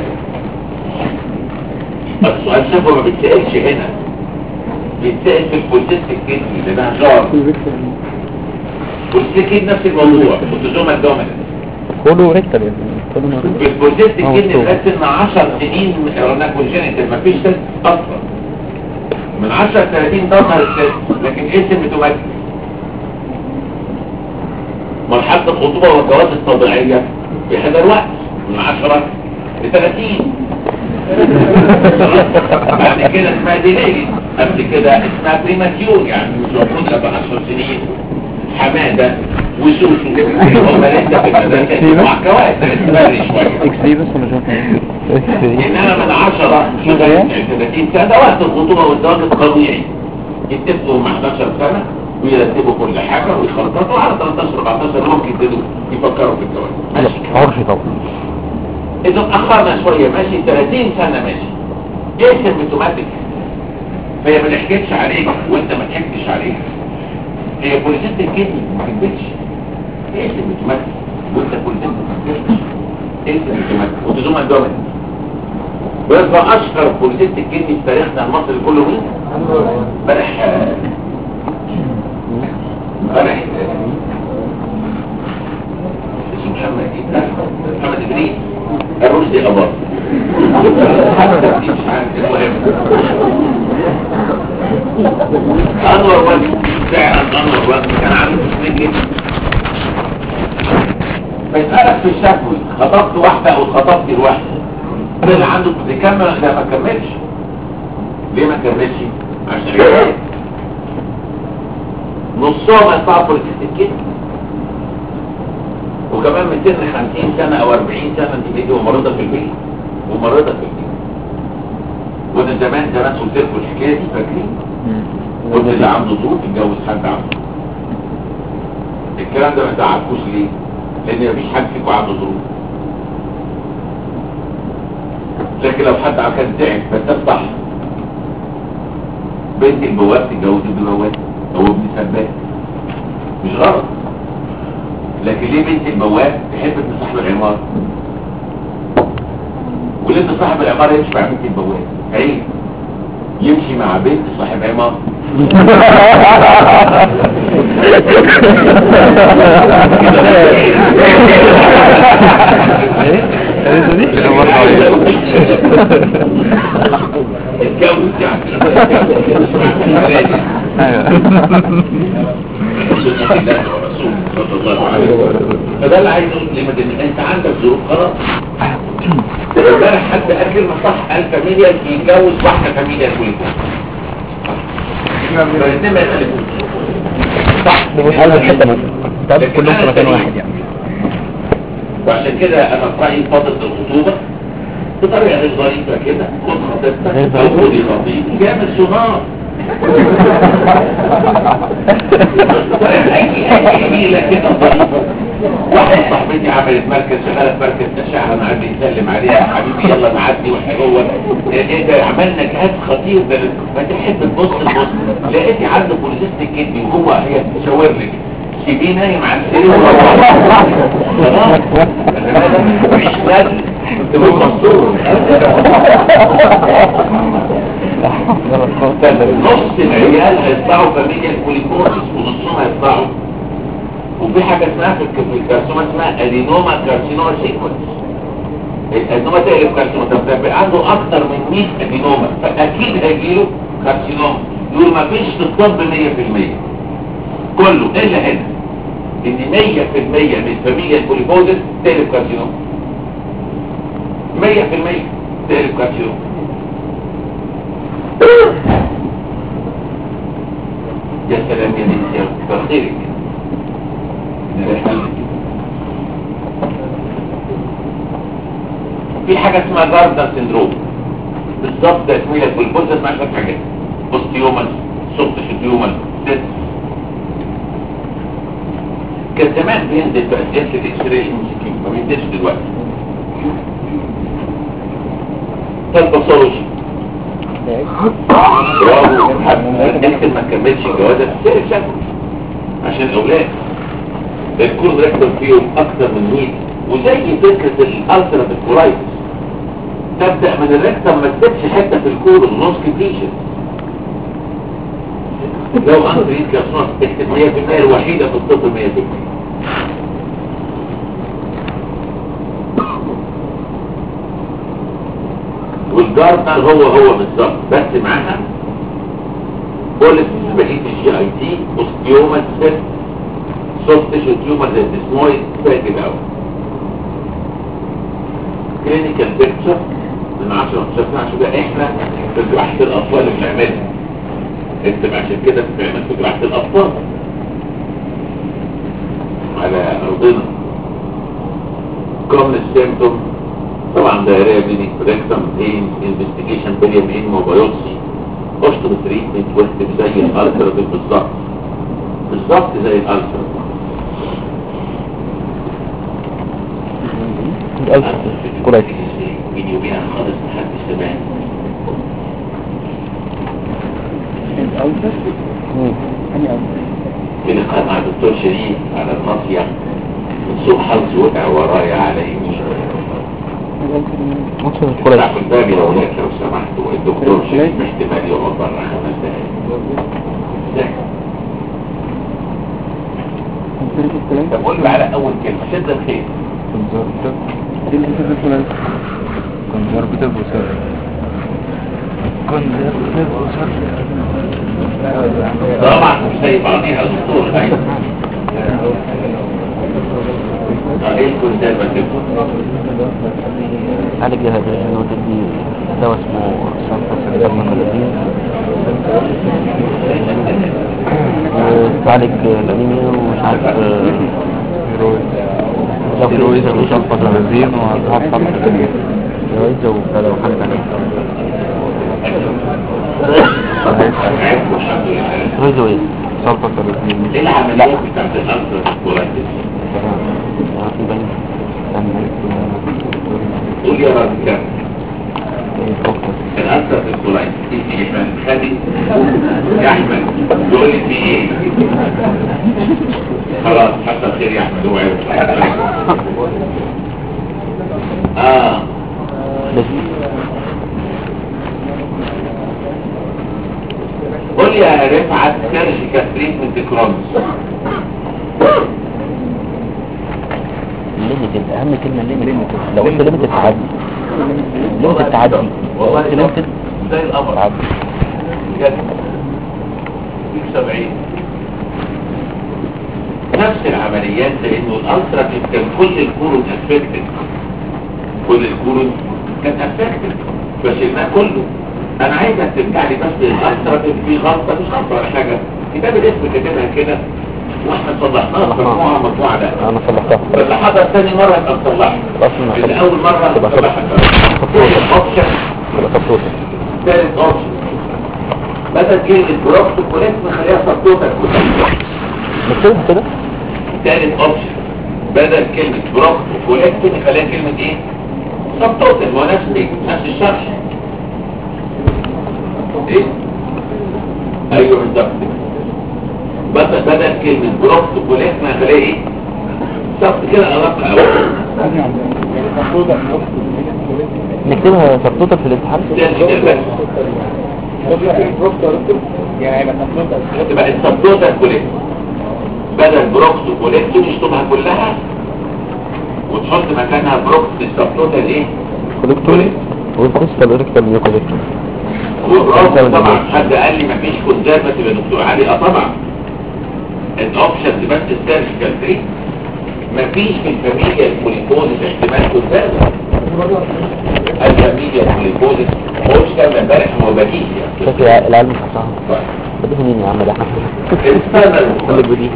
السؤال شافه ما بيتسالش هنا بيتسال في البوليسيستيك كيدني لانها جار بوليسيستيك نفس الموضوع اوتوزومال دومينانت كله ريكتر يعني كله مريض. في البروجيكت آه، الجن مكتوب. لغايه سن 10 سنين رنا كونجنتال مفيش تست اصلا من 10 ل 30 تظهر التست لكن ايه سيمتوماتيك مرحله الخطوبه والجواز الطبيعيه في هذا الوقت من 10 ل 30 بعد كده اسمها ديلي قبل كده اسمها بريماتيور يعني مش المفروض لما 10 سنين حماده وسوسو هم لسه في المدرسه مع كواد بدري شويه اكس دي بس ولا شوف انما من 10 لغايه 30 سنه ده وقت الخطوبه والزواج الطبيعي يتفقوا مع 11 سنه ويرتبوا كل حاجه ويخططوا على 13 14 ممكن يبتدوا يفكروا في الجواز ماشي كده. عرفي طبعا اذا اتاخرنا شويه ماشي 30 سنه ماشي ايه سيمتوماتيك فهي ما ضحكتش عليك وانت ما ضحكتش عليها هي بوليسيست الكدني ما كدبتش ايه سيمتوماتيك وانت بوليسيست ما كدبتش ايه سيمتوماتيك وتزوم الدومين ويبقى اشهر بوليسيست الكدني في تاريخنا المصري كله مين؟ امبارح امبارح اسمه محمد ايه؟ لا، محمد ادريس الرشدي اباظ مش عارف المهم انور وجه فعلا انور وجه كان عنده سجن فيسألك في الشكوى خطبت واحدة او خطبت الواحدة ده اللي عنده بيكمل ده ما كملش ليه ما كملش عشان عيال نصهم يطلعوا بوليسيست الكدني وكمان من سن 50 سنة او 40 سنة انت بقيتي ممرضة في البيت ممرضة في البيت وانا زمان زمان قلت لكم الحكاية دي فاكرين قلت اللي عنده ظروف يتجوز حد عنده الكلام ده ما تعرفوش ليه لان مفيش حد فيكم عنده ظروف لكن لو حد كان تعب فده صح بنت البواب تتجوز ابن بواب او ابن سباك مش غلط لكن ليه بنت البواب تحب ابن صاحب العمارة وليه ابن صاحب العمارة يمشي مع بنت البواب عيب يمشي مع بنت صاحب عمارة اتجوز يعني فده اللي عايز اقول لما تن- انت عندك ظروف خلاص امبارح حد قال كلمه صح قال فاميليا يتجوز واحده فاميليا كل فالاثنين ما يختلفوش صح هذا الحته مثلا طب كلهم في مكان واحد يعني وعشان كده انا في رايي فتره الخطوبه بطريقه غير ظريفه كده خد خطيبتك او خدي خطيب جامد سونار جميلة كده ظريفة واحدة صاحبتي عملت مركز شغالة في مركز تشعر انا عندي يسلم عليها يا حبيبي يلا نعدي واحنا جوه ايه ده عملنا جهاز خطير ده ما تحب تبص تبص لقيتي عنده بوليسيست الكدني وهو هي تشاور لك سيبيه نايم على السرير خلاص مش لازم تبقى مبسوط نص العيال هيطلعوا فاميليا كوليكوزيس ونصهم هيطلعوا وفي في حاجة اسمها في الك- في الكارسوما اسمها ادينوما كارسينوما سيكونس الادينوما تقلب كارسينوما طب ده بيبقى عنده اكتر من 100 ادينوما فاكيد هيجيله كارسينوما يقول ما فيش في الطب 100% كله الا هنا ان 100% من فاميليا البوليبوزس تقلب كارسينوما 100% تقلب كارسينوما يا سلام يا بنت يا كتر خيرك في حاجة اسمها جاردن سندروم بالظبط تكملة بالبوزة مع شوية حاجات اوستيومال سوفت شتيومال ست كان زمان بينزل في اسئله الاكس راي المسكين ما بينزلش دلوقتي فالباثولوجي برافو ممكن ما كملش الجوازه في سنه عشان الاولاد الكور ريكتور فيهم اكتر من 100 وزي فكره الالتراتيف كولايتس تبدا من الريكتم ما تسيبش حته في الكور النص كبليشن لو انت ريد كاسنوس اكتب 100% الوحيده في الطب 100% والجارتنر هو هو بالظبط بس معاها بوليس بقيه الجي اي تي اوستيوما سيست سوفت تيشو تيومر زي الديسمويد فاكر قوي كلينيكال بيكتشر من 10 ل 15 سنه عشان كده احنا في جراحه الاطفال اللي بنعملها انت عشان كده بتعمل في جراحه الاطفال على ارضنا كومن السيمتوم طبعا دايريه بينك ريكتم بين انفستيجيشن بيليم ان موبايوبسي اشطب تريتمنت واكتب زي الالتراتيف بالظبط بالظبط زي الالتراتيف كويس بيني وبينك خالص محدش سمعني بلقاء مع الدكتور شريف على الناصية من سوء حظ وقع ورايا على يمين كويس افتح الباب يا ولاد لو سمحتوا الدكتور شريف احتمال يقعد بره خمس دقايق طب قول لي على اول كلمه شد الخير كونزرفتيف وسيرف كونزرفتيف وسيرف طبعا مش زي بعضيها الدكتور ايوه اه ايه الكونسيرفاتيف عالج الهيدروجين وتدي دواء اسمه سانتاسيلين وتعالج الانيميا ومش عارف لو في ستيرويد لو في وشفط شفط بنزين وهتحط ستيرويد وكذا وحاجة تانية عرفوا الحمد لله ستيرويد وايه؟ سلطة سلطين ايه العمليات بتاعت الالترا كولايتس في باين قول يا راجل كام الالترا كولايتس اسمي احمد خالد يا احمد يقول لي في ايه خلاص حصل خير يا احمد هو عرف اه بس قول لي يا رفعت سيرجيكال تريتمنت كرونز ليميتد اهم كلمة ليميتد لو قلت ليميتد تعدي ليميتد تعدي لو والله قلت ليميتد زي القمر تعدي بجد فيك سبعين نفس العمليات لانه الالترا كان كل الكورون افكتد كل الكورون كان افكتد فشلناه كله انا عايزك ترجع لي بس الالترا في غلطه مش غلطه ولا حاجه كتاب الاسم كاتبها كده واحنا صلحناها في مجموعه مجموعه لا انا صلحتها فاللي حضر تاني مرة يبقى نصلحها اصلا اللي اول مرة تبقى نصلحها خطوة. ثالث اوبشن تبقى سبتوتة ثالث اوبشن بدل كلمة بروكت كوليكت نخليها سبتوتال كوليكت نكتبها كده ثالث اوبشن بدل كلمة بروكت كوليكت نخليها كلمة ايه؟ سبتوتال هو نفس ايه؟ نفس الشرح ايه؟ ايوه بالظبط بدل بدل كلمة بروكت كوليكت نخليها ايه؟ سبت كده أدق أول نكتبها سبتوتة في الامتحان سيرجيكال بس تبقى السبتوتال كوليكت بدل بروكسوكوليكتوم يشطبها كلها وتحط مكانها بروكس سبتوتال ايه كوليكتوري والكوستال اريكتال ميوكوليكتوري والبروكس طبعا حد قال لي مفيش كونزرفاتيف يا دكتور علي اه طبعا الاوبشن بس السيرجيكال تري مفيش في الفاميليا الكوليكوزيس احتمال كونزرفاتيف الفاميليا الكوليكوزيس مش كان امبارح ما هو بديهي شكل العلم صحيح بديه مين يا عم ده احنا استنى اللي بديه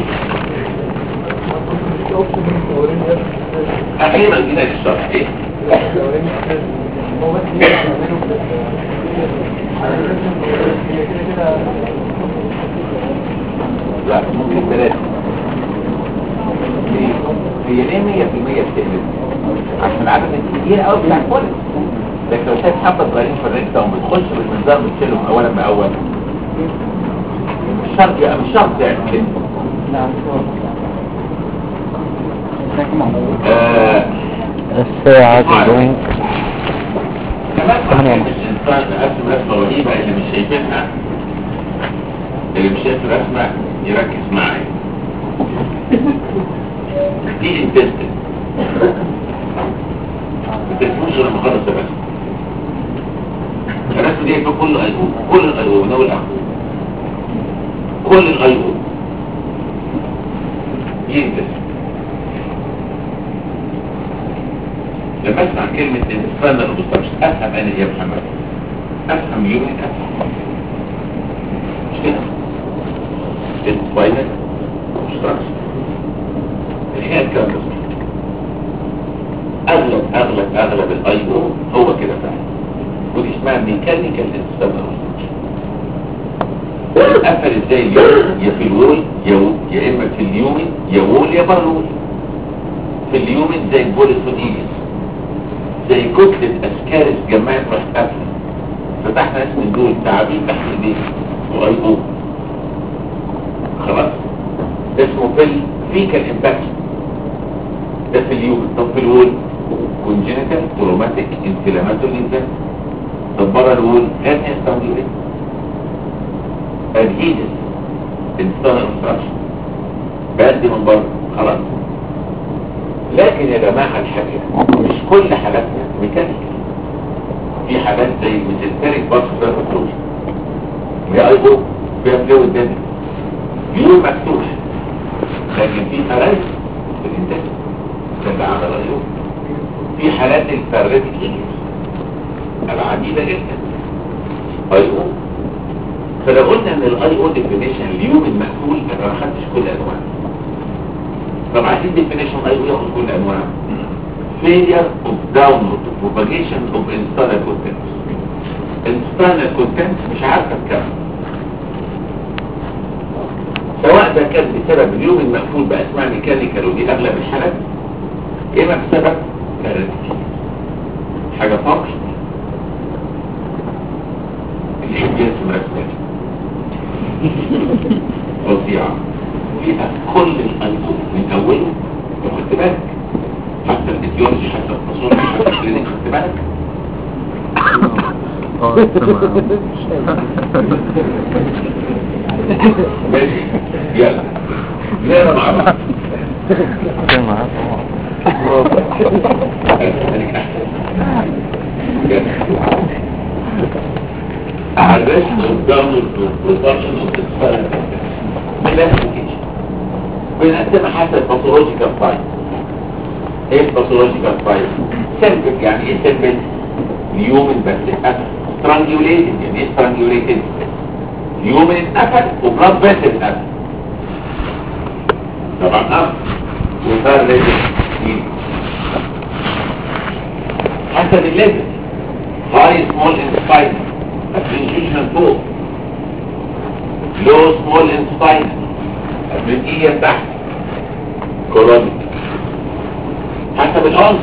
اخيرا جينا للشرح ايه لا ممكن ثلاثة ليه؟ هي ليه مية في المية بتقلب عشان العدد الكبير قوي بتاع كل لكن لو شايف حبة صغيرين في الريكتا وبتخش بالمنظار بتشيلهم اولا باول مش شرط يعني مش شرط يعني كده آه، الساعة تدوم كمان تمام. ما مش انسان ارسم رسمه رهيبه اللي مش شايفينها اللي مش شايف الرسمه يركز معايا دي انتستن ما تسموش غير لما اخلص الرسم الرسمه دي فيها كل ايقون كل الايقون من اول لاخر كل الايقون دي انتستن لما اسمع كلمة انسفانا الأوبستراكشن افهم انا إيه يا محمد افهم يونت افهم مش كده انسفانا اوبستراكشن الحقيقة الكلام ده صح. اغلب اغلب اغلب الاي او هو كده فعلا ودي اسمها ميكانيكال انسفانا اوبستراكشن قفل ازاي اليوم يا في الوول يا و- يا اما في اليومن يا وول يا برول في اليومن زي البوليسوديليس زي كتلة أسكارس جماعة راح قافلة فتحنا اسم دول تعابين تحت البيت واي او خلاص اسمه في الفيكال امباكت ده في اليوم طب في الول كونجينيتال تروماتيك انفلاماتوري انفكت طب بره الول هرنيا ستانجوليت ادهيدس انستانر انستراكشن بادي من بره خلاص لكن يا جماعة الحقيقة مش كل حالاتنا ميكانيكال في حالات زي ميزنتريك بارس سيرفاتروجي هي ايضا فيها فلويد دم يوم مفتوح لكن في حالات في الانتاج اللي عمل ايضا في حالات الفارتيك ايجوز العديدة جدا ايضا فلو قلنا ان الاي او ديفينيشن اليوم المقفول انا ما خدتش كل انواعه طب عايزين definition ايوه ياخد كل انواع failure of download propagation of internal contents internal contents مش عارفه كام سواء ده كان بسبب اليوم المقفول باسماء ميكانيكال ودي اغلب الحالات اما بسبب كارثي حاجه فانكشن الانجاز مرسل فظيعه فيها كل الأنبوب من أوله لو خدت بالك حتى الإتيولوجي حتى التصور حتى الكلينيك خدت بالك اه ماشي يلا نقرا مع بعض سمع خليك أحسن. يلا. الريسك قدام البروبورشن اوف كلاسيفيكيشن بنقدمها حسب باثولوجيكال ساينس ايه الباثولوجيكال ساينس سيمبل يعني ايه سيمبل اليومن بس اتقفل سترانجيوليتد يعني ايه سترانجيوليتد اليومن اتقفل وبلاد فيسل اتقفل طبعا اه وصار ريجل حسب الليفل هاي سمول انسباينر ابرينجيشن فوق لو سمول انسباينر ابرينجيشن تحت كولونيك حسب العنصر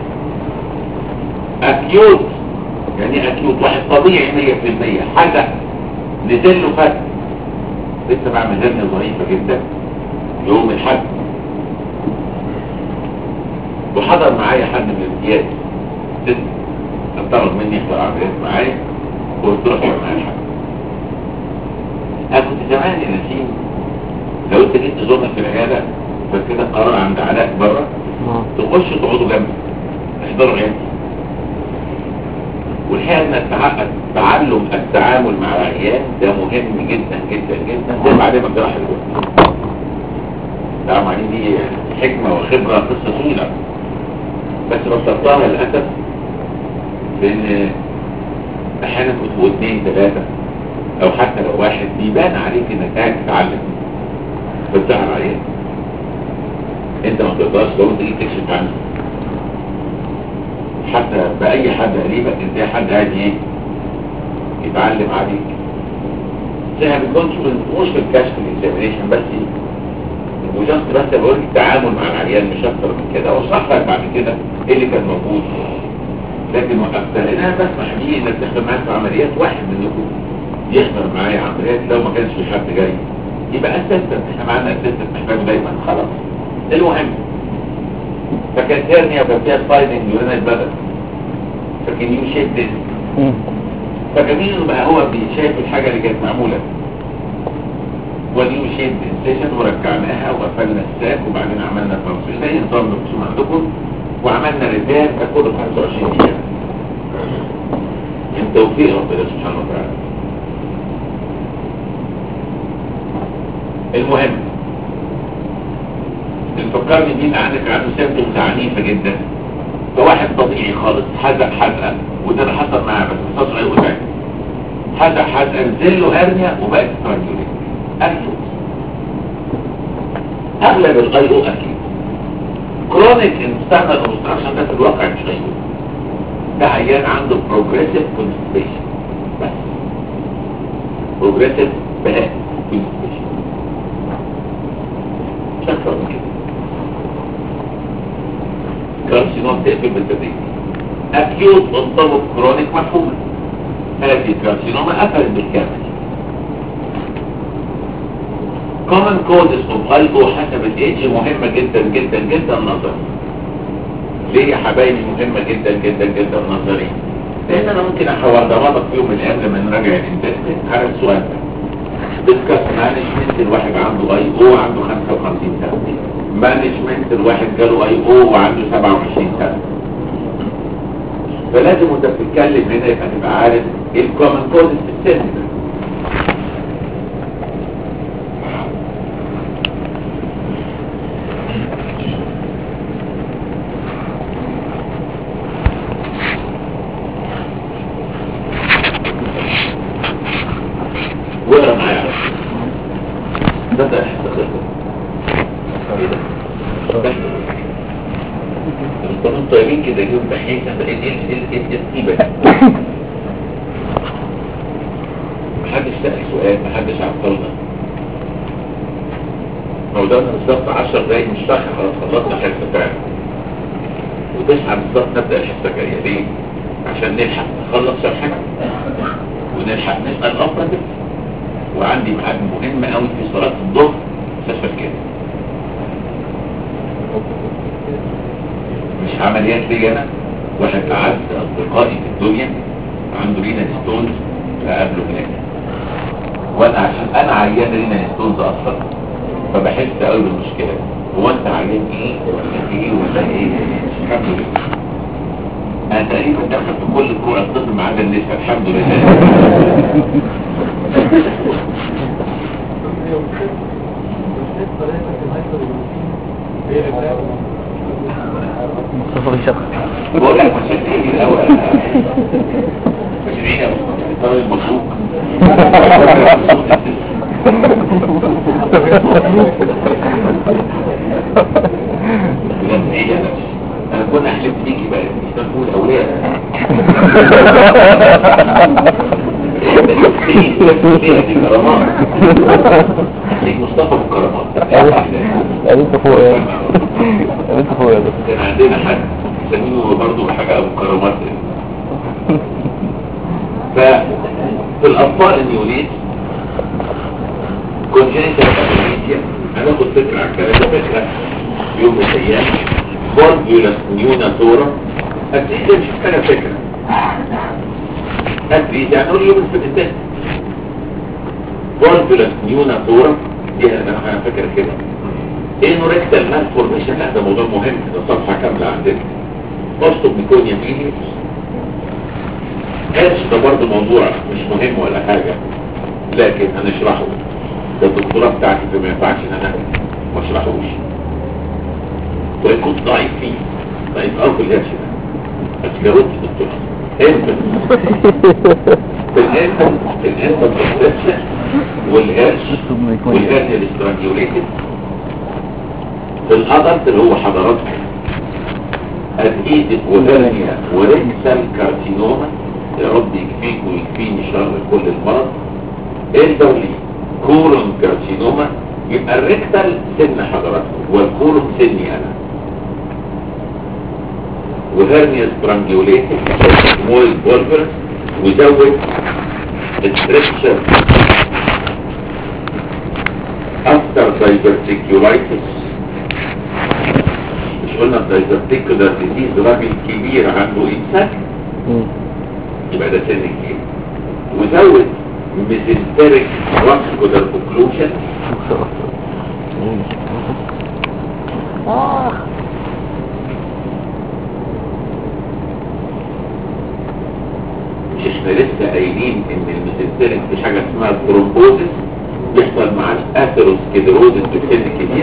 اكيوت يعني اكيوت واحد طبيعي 100% حاجة نزل له فتح لسه بعمل هرنة ظريفة جدا يوم الحد وحضر معايا حد من الامتياز ست طلب مني يحضر عمليات معايا وقلت له احضر معايا الحد انا كنت زمان يا نسيم لو انت جيت تزورنا في العياده فكده قرار عند علاء بره اه تخش تقعدوا جنبي احضروا عيادتي والحقيقه ان التع- تعلم التعامل مع العيان ده مهم جدا جدا جدا زي ما علمك جراح الوقت التعامل عليه دي حكمه وخبره قصه طويله بس بسطتها للاسف لان احيانا كنت اثنين ثلاثه او حتى لو واحد بيبان عليك انك قاعد تتعلم بتزعل عليه انت ما تقدرش لو انت جيت تكشف عنه حتى باي حد قريبك انت حد قاعد ايه يتعلم عليك زي ما بتكونش في- مش في الكشف الاكزامينيشن بس وجاست بس بقول لك التعامل مع العيان مش اكتر من كده واشرح لك بعد كده ايه اللي كان موجود لكن وقفتها لان انا بسمح بيه انك تحضر معايا في عمليات واحد منكم يحضر معايا عمليات لو ما كانش في حد جاي يبقى اسيستنت احنا معانا اسيستنت محتاجه دايما خلاص المهم فكانت هيرنيا وكان فيها سلايدنج يورينال بدل فكان يو شيب ديس مم. فجميل انه بقى هو شايف الحاجه اللي كانت معموله ونيو شيب انسيشن ورجعناها وقفلنا الساك وبعدين عملنا تنصيص زي نظام الرسوم عندكم وعملنا ريبير ده كله في 25 دقيقه من توفيق ربنا سبحانه وتعالى المهم الفكرني مين عندك عنده سيمتومز عنيفه جدا فواحد طبيعي خالص حزق حزقه وده اللي حصل معاه بس ما حصلش اي وجع حزق حزقه نزل له هرنيا وبقت سترانجوليت اكيوت اغلب الاي او اكيوت كرونيك المستعمل اوبستراكشن ده في الواقع مش اي ده عيان عنده بروجريسيف كونستيبيشن بس بروجريسيف بهاء كونستيبيشن مش اكتر من كده كارسينوم تقفل بالتدريج اكيوت انطبق كرونيك مفهوم هذه الكارسينوما قفلت بالكامل common causes of IO حسب الايدج مهمة جدا جدا جدا نظري ليه يا حبايبي مهمة جدا جدا جدا نظري لان انا ممكن احوضربك في يوم من الايام لما نراجع الانتستين على السؤال ده ديسكاس مانجمنت الواحد عنده اي او عنده 55 سنة مانجمنت الواحد جاله اي او وعنده 27 سنة فلازم وانت بتتكلم هنا يبقى تبقى عارف ايه الكومن كودز في السن ده واقرا معايا على فكرة. ده ده احساس ايه ده؟ ده انتوا طيبين كده اليوم بحيث ايه ايه ايه ايه ايه الطيبه دي؟ محدش سأل سؤال محدش عطلنا موضوعنا بالظبط 10 دقايق مش صح خلاص خلصنا حصه فعلا وتسعة بالظبط نبدأ الحصة الجاية ليه؟ عشان نلحق نخلص شرحنا ونلحق نسأل الأفضل وعندي ميعاد مهم قوي في صلاة الظهر مستشفى كده مش عمليات ليا انا واحد اعز اصدقائي في الدنيا عنده رينا ستونز فقابله هناك وانا عشان انا عيان رينا ستونز اصلا فبحس قوي بالمشكله دي. هو انت عيان ايه ولا ايه ولا ايه الحمد لله انا تقريبا داخل في كل فروع الطب ما عدا النساء الحمد لله مصطفى بيشخص بقول لك مش هتيجي الاول مش هتيجي الاول المخلوق بجد ايه انا انا كنا حلفت بيكي بقى مش تقول اولاد ليه دي كرامات ليك مصطفى بالكرامات يا بنت فوق يا يا بنت فوق يا دكتور كان عندنا حد يسميه برضه حاجة أبو كرامات ففي الأطفال النيونيت كونجنيتال أبيليتيا هناخد فكرة عن الكلام ده فكرة في يوم من الأيام فولفيولاس نيوناتورا هتلاقي مش محتاجة فكرة هتلاقي يعني نقول يوم في الانتاج فولفيولاس نيوناتورا دي انا انا فاكر كده ايه ريكتال مال فورميشن لا ده موضوع مهم ده صفحه كامله عندنا بوستو ميكونيا ميليوس اتش ده برضه موضوع مش مهم ولا حاجه لكن هنشرحه ده الدكتوراه بتاعتي فما ينفعش ان انا ما اشرحوش ويكون ضعيف فيه ضعيف قوي في الاتش ده بس جاوبت الدكتوراه انت في الانفنت في الانفنت برسبشن والهرش والهرش الاسترانجيوليتد في الادلت اللي هو حضراتكم ادهيدف وهرنيا وريكسال كارسينوما يا رب يكفيك ويكفيني شر كل المرض الدولي كولون كارسينوما يبقى الريكتال سن حضراتكم والكولون سني انا وهرنيا سترانجيوليتد سمول بولفر وزود الستركشر افتر دايفرتيكيولايتس مش قلنا الدايفرتيكولار ديزيز راجل كبير عنده امساك يبقى ده سن كبير وزود ميزنتريك واسكولار اوكلوجن مش احنا لسه قايلين ان الميزنتريك مش حاجه اسمها ترومبوزس بيحصل مع الاثيروسكليروزس في سن كبير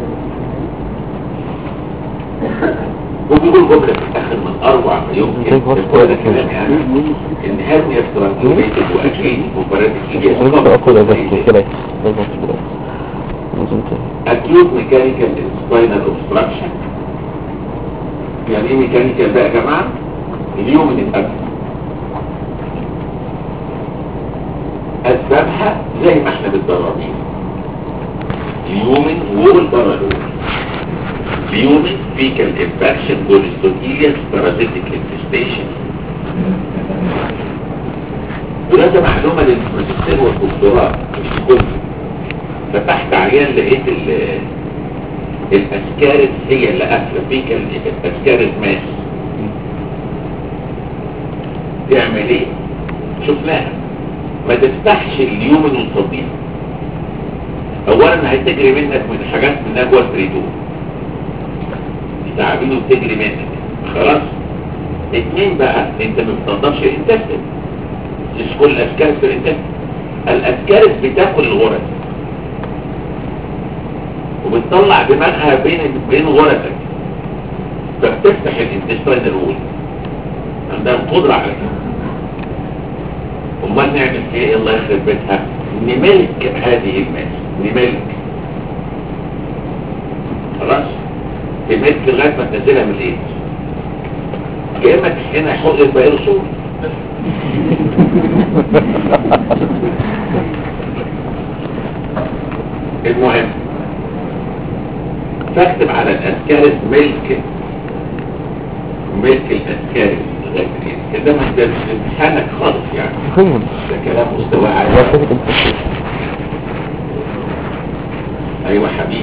وبيقول جمله في الاخر من اروع ما يمكن يكون ده كلام يعني ان هذه استراتيجيه واكيد مباراتك لازم تأخذ أجازة كده لازم كده لازم acute mechanical spinal obstruction يعني ايه ميكانيكال بقى يا جماعه اليوم من القبل اسبابها زي ما احنا بتدربين اليومن وول بارالول اليومن فيكال انفكشن كوليستوكيليس بارازيتيك انفستيشن وده معلومه للماجستير والدكتوراه مش كله فتحت عيان لقيت ال- الاسكارس هي اللي قافله فيك الاسكارس ماس تعمل ايه شفناها ما تفتحش اليومن وتصديها اولا هتجري منك من حاجات من نجوى تريدون تعبين وبتجري منك خلاص اتنين بقى انت ما بتنضفش الانتستين مش كل الاسكارس في الانتستين الاسكارس بتاكل الغرز وبتطلع دماغها بين بين غرزك فبتفتح الانتستين الأول عندها القدرة على كده امال نعمل فيها ايه الله يخرب بيتها نملك هذه الماس نملك خلاص تملك لغايه ما تنزلها من الايد يا اما تحقنها حقن البيرسول المهم فاكتب على الاسكارس ملك ملك الاسكارس لغايه الإيد. كده ما ده مش امتحانك خالص يعني فين ده كلام مستوى عالي وصفة الانفكشن ايوه حبيبي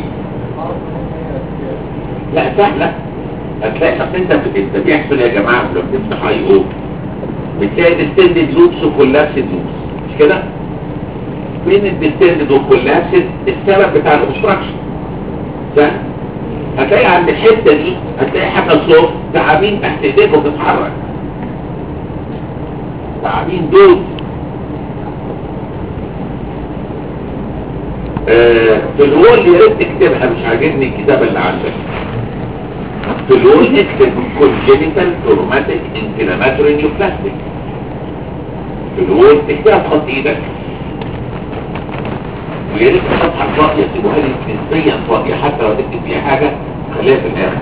لا سهلة هتلاقي اصل انت انت بيحصل يا جماعة لما بتفتح اي او بتلاقي ديستندد لوبس وكولابسد لوبس مش كده؟ فين الديستندد وكولابسد السبب بتاع الاوبستراكشن سهل هتلاقي عند الحتة دي هتلاقي حاجة صوت تعابين تحت ايديك وبتتحرك تعابين دول آه، في الوول يا ريت تكتبها مش عاجبني الكتابة اللي عندك في الوول اكتب congenital traumatic inflammatory neoplastic في الوول تكتبها بخط ايدك ويا ريت الصفحة الفاضية سيبوها لي نسبيا فاضية حتى لو تكتب فيها حاجة خليها في الآخر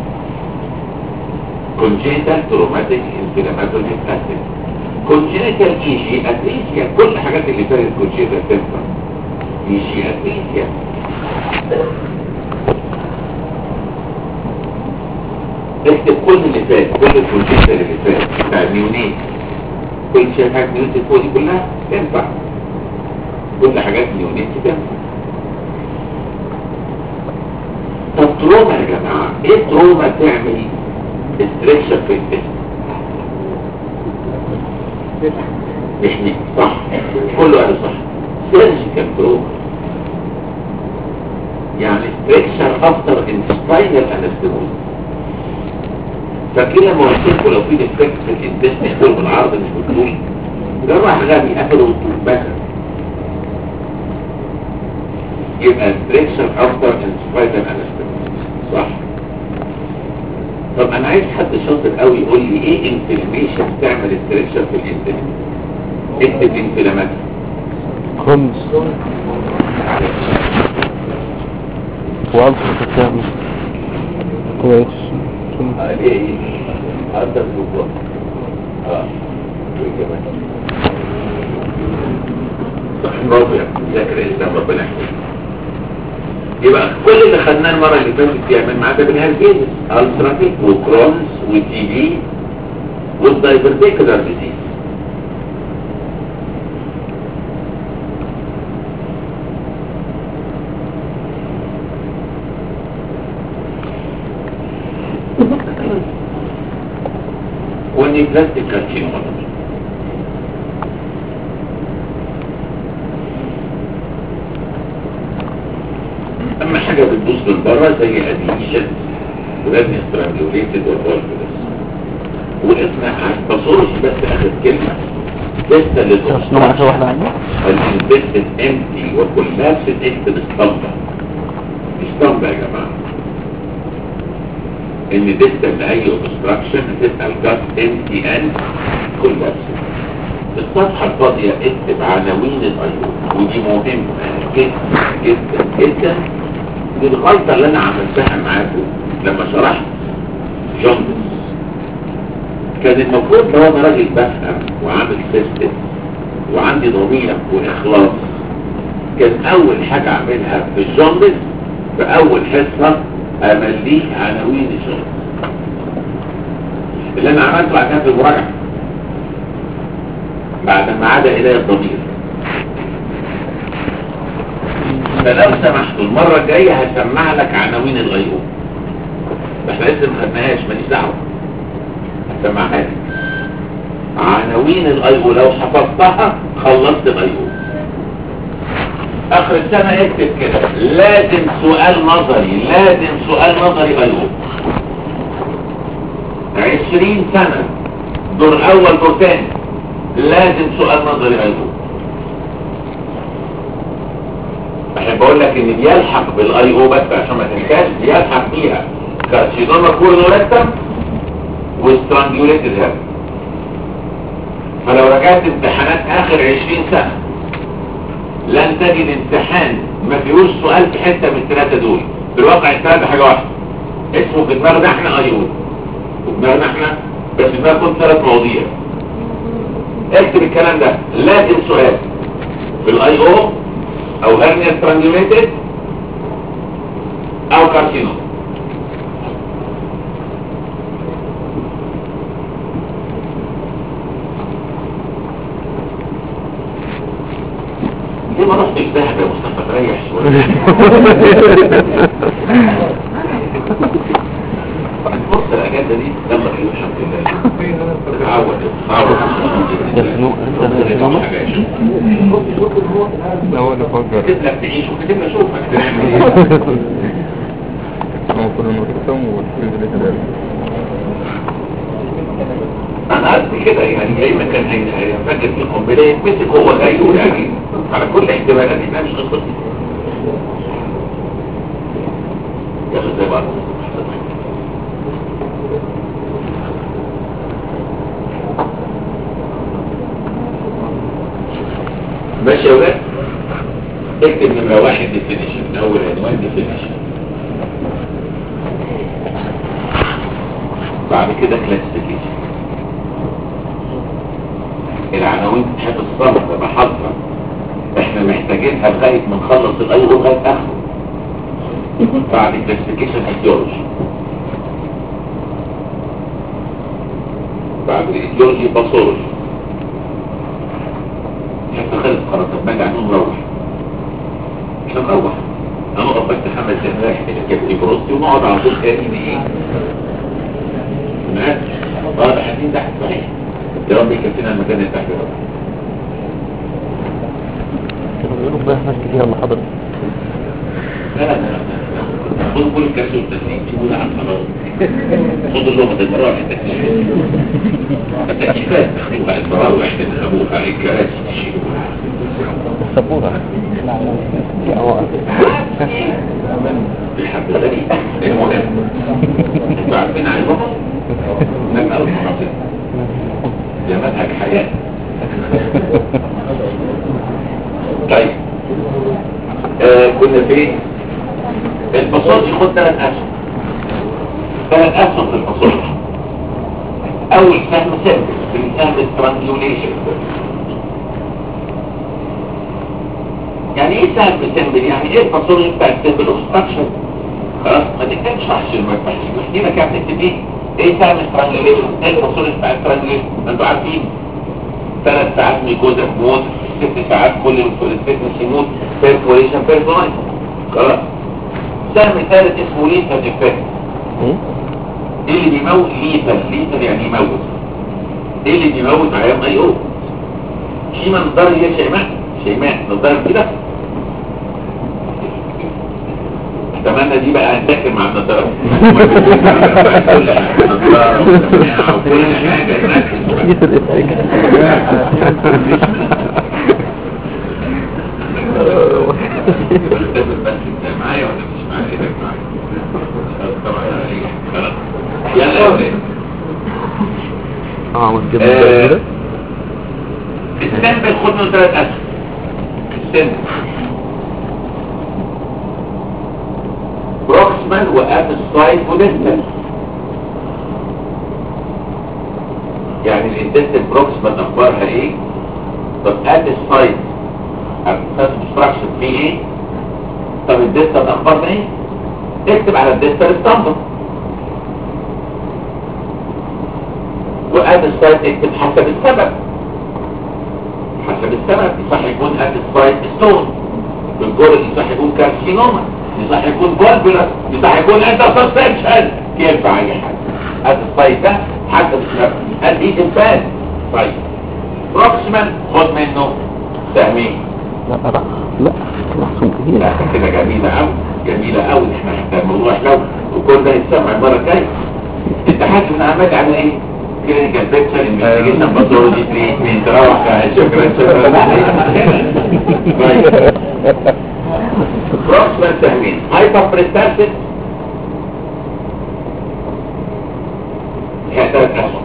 congenital traumatic inflammatory neoplastic congenital EG atresia كل الحاجات اللي فاتت congenital تنفع يجي أتريسيا اكتب كل اللي فات كل البروجيكت اللي فات بتاع النيونيت كل شيء حاجات نيونيت فوق دي كلها تنفع كل حاجات نيونيت تنفع طب تروما يا جماعة ايه تروما تعمل استريكشن في الجسم مش صح كله قال صح سيرجيكال تروما يعني ستريكشر افتر انتستاينال انستيموز فكده ما قلت لكم لو في ديفكت في الانتستين دول بالعرض مش بالطول ده راح غبي قفل الطول بس يبقى ستريكشر افتر انتستاينال انستيموز صح طب انا عايز حد شاطر قوي يقول لي ايه انفلاميشن تعمل ستريكشر في الانتستين اكتب انفلامات خمس وألف تتعمل كويس اه ليه ايه هذا الوقت اه وايه كمان صح برافو يا ابني. ذاكر الاسلام ربنا يحفظك يبقى كل اللي خدناه المره اللي فاتت يعمل معاه ده بالهالبيزس التراتيك وكرونز وتي بي والدايبرتيكولار ديزيز والنيوبلاستيك كارسينوما اما حاجه بتبوظ من بره زي اديشن ولازم سترانجوليتد والفولفلس والاسم باثولوجي بس اخر كلمه لسه كارسينوما آخر واحدة عندي الانفكتد امتي وكولابس اكتب اسطمبة اسطمبة يا جماعة ان ديستال لاي اوبستراكشن تسأل جاست امتي ان كولابس الصفحة الفاضية اكتب عناوين الايون ودي مهمة جدا جدا جدا دي الغلطة اللي انا عملتها معاكم لما شرحت جوندس كان المفروض لو انا راجل بفهم وعامل سيستم وعندي ضمير واخلاص كان اول حاجة اعملها في الجوندس في اول حصة امليه عناوين الجوندس اللي انا عملته بعد كده في المراجعة بعد ما عاد الي الضمير فلو سمحتوا المرة الجاية هسمع لك عناوين الغيوم احنا لسه ما خدناهاش ماليش دعوة هسمعها لك عناوين الايو لو حفظتها خلصت الايو اخر السنة اكتب كده لازم سؤال نظري لازم سؤال نظري ايو عشرين سنة دور اول دور تاني لازم سؤال نظري ايو بحب اقول لك ان بيلحق بالاي او بس عشان ما تنساش بيلحق بيها كارسينوما كورنوريكتم وسترانجوليتد هيرب فلو رجعت امتحانات اخر 20 سنة لن تجد امتحان ما فيهوش سؤال في حتة من الثلاثة دول في الواقع الثلاثة حاجة واحدة اسمه في دماغنا احنا ايون في دماغنا احنا بس في دماغكم ثلاث مواضيع اكتب الكلام ده لازم سؤال في الاي او او هرنيا سترانجوليتد او كارسينوم ليه ما رحتش دهب يا مصطفى تريح شويه بص الاجازه دي يلا خير الحمد لله تعود تعود ده هو اللي فكر كتب لك تعيش وكتب لك شوف هتعمل ايه ما هو كله نورتهم والفيزيوليتد انا قصدي كده يعني زي ما كان هي- هيفكر في القنبله يتمسك هو جاي يعني على كل احتمالات احنا مش قصتي ياخد زي بعض ماشي يا ولاد اكتب نمرة واحد ديفينيشن اول عنوان ديفينيشن بعد كده كلاسيفيكيشن العناوين تحب الصمت بحضرة احنا محتاجينها لغاية ما نخلص الاي لغاية اخره بعد كلاسيفيكيشن ايديولوجي بعد الايديولوجي باثولوجي حتى خلص خلاص طب ما يعني نروح مش هنروح هنقف بس خمس دقايق كابتن بروستي ونقعد على طول كريم ايه ماشي اه حاسين تحت صحيح يا رب يكفينا المكان اللي تحت يا رب كانوا بيقولوا بقى ناس كتير اللي حضرت لا لا لا خد كل الكرسي والتسليم كل عم خلاص خد اللغة البراءة التكييفات التكييفات تخلوها البراءة تذهبوها الكراسي تشيلوها سبورة الحمد لله المهم انتوا عارفين عنهم نبقى المحافظ ده منهج حياة طيب آه كنا فين الفصول ياخد ثلاث اسهم ثلاث اسهم في الفصول اول سهم سهم بنسهم الترانزوليشن يعني ايه سهم سمبل يعني ايه الفصول بتاع السمبل اوبستراكشن خلاص ما تكتبش عشان ما ينفعش يحكي لك يعني تكتب ايه ايه سهم الترانزوليشن ايه الفصول بتاع الترانزوليشن ما انتوا عارفين ثلاث ساعات ميكوزا موت ست ساعات كل الفتنس يموت بيرفوريشن بيرفوريشن خلاص سهم ثالث اسمه ليثال افكت ايه اللي بيموت ليثال ليثال يعني يموت ايه اللي بيموت عيان ايوه في منظر يا شيماء شيماء نظر كده اتمنى دي بقى هنذاكر مع النظارة كل نظارة وسماعة وكل حاجة نركز بختبر بس انت معايا ولا مش معايا ايدك معايا طبعا عليك خلاص يلا يا ولاد اه عمل كده آه، كده السمبل خد منه ثلاث اسهم السمبل بروكسمان وابسايد وديستال يعني الانتستين بروكسمان اخبارها ايه طب ابسايد ابستراكشن فيه ايه طب الديستال اخبارها ايه اكتب على الديستال اسطمبة وابسايد اكتب حسب السبب حسب السبب يصح يكون ابسايد ستون بالجرد يصح يكون كارسينوما يصح يكون بولبولس يصح يكون انت سسبشن ينفع اي حاجه هذا الصيد ده حسب السبب هل دي تنفاذ طيب بروكسمان خد منه سهمين لا لا لا محسوم كتير لا كده جميلة قوي جميلة قوي احنا حتى الموضوع لو وكل ده يتسمع المرة الجاية انت حاسس ان عمال على ايه؟ كلينيكال بيكتشر انفستيجيشن باثولوجي تريتمنت روح شكرا شكرا طيب بروكسمان سهمين هايبر بريستاسيس هي ثلاث اسهم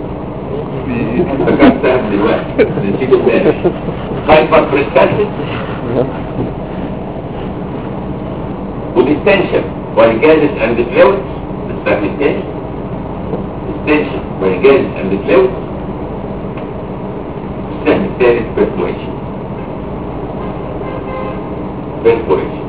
فكرت سهم دلوقتي نسيت امبارح هايبر بريستاسيس وديستنشن والجازس اند فلويدز السهم الثاني ديستنشن والجازس اند فلويدز السهم الثالث perforation perforation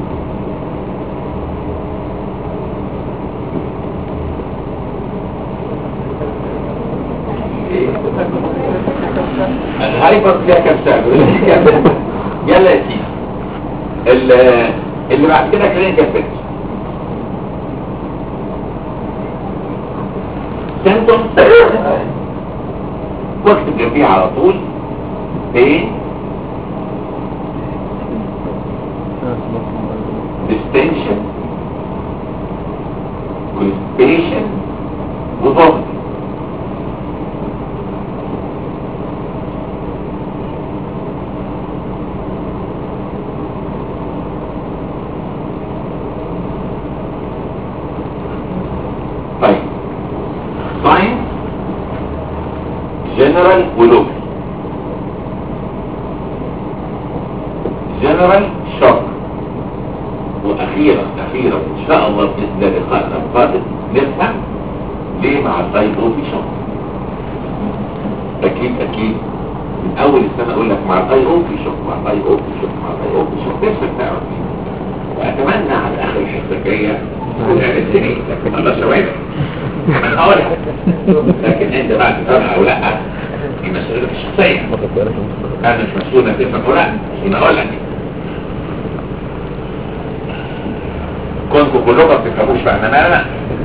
الهايبر فيها كام سهم يلا يا سيدي ال- اللي بعد كده كلينيكال بيكتشر سيمتومز واكتب جنبيه على طول pain distension constipation وضغط طيب ساينس جنرال ولوكال جنرال شوك واخيرا اخيرا ان شاء الله باذن الله لقاءنا القادم نفهم ليه مع الطيب في شوك اكيد اكيد من اول السنه اقول لك مع الاي او في شوك مع الاي او في شوك مع الاي او في شوك تفهم تعرف فيه واتمنى على اخر الحصه الجايه السنين لكن الله شويه انا هقولها لكن انت بعد تفهم او لا دي مسؤوليتك الشخصيه انا مش مسؤول انك تفهم او لا انا اقول لك كنتوا كلكم ما بتفهموش بقى انا لا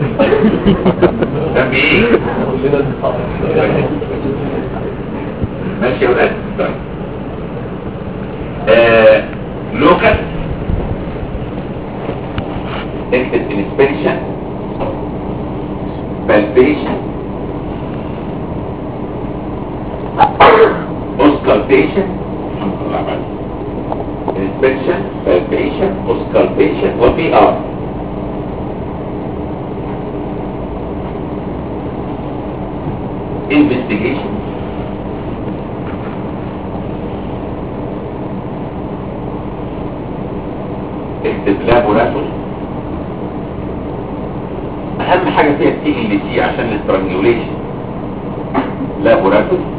ذنبي ايه ماشي يا ولاد طيب آه لوكال اكتب inspection palpation auscultation الحمد لله عملت inspection palpation auscultation و PR investigation اكتب لابوراتوري اهم حاجة فيها التي ال سي عشان الاسترانجوليشن لابوراتوري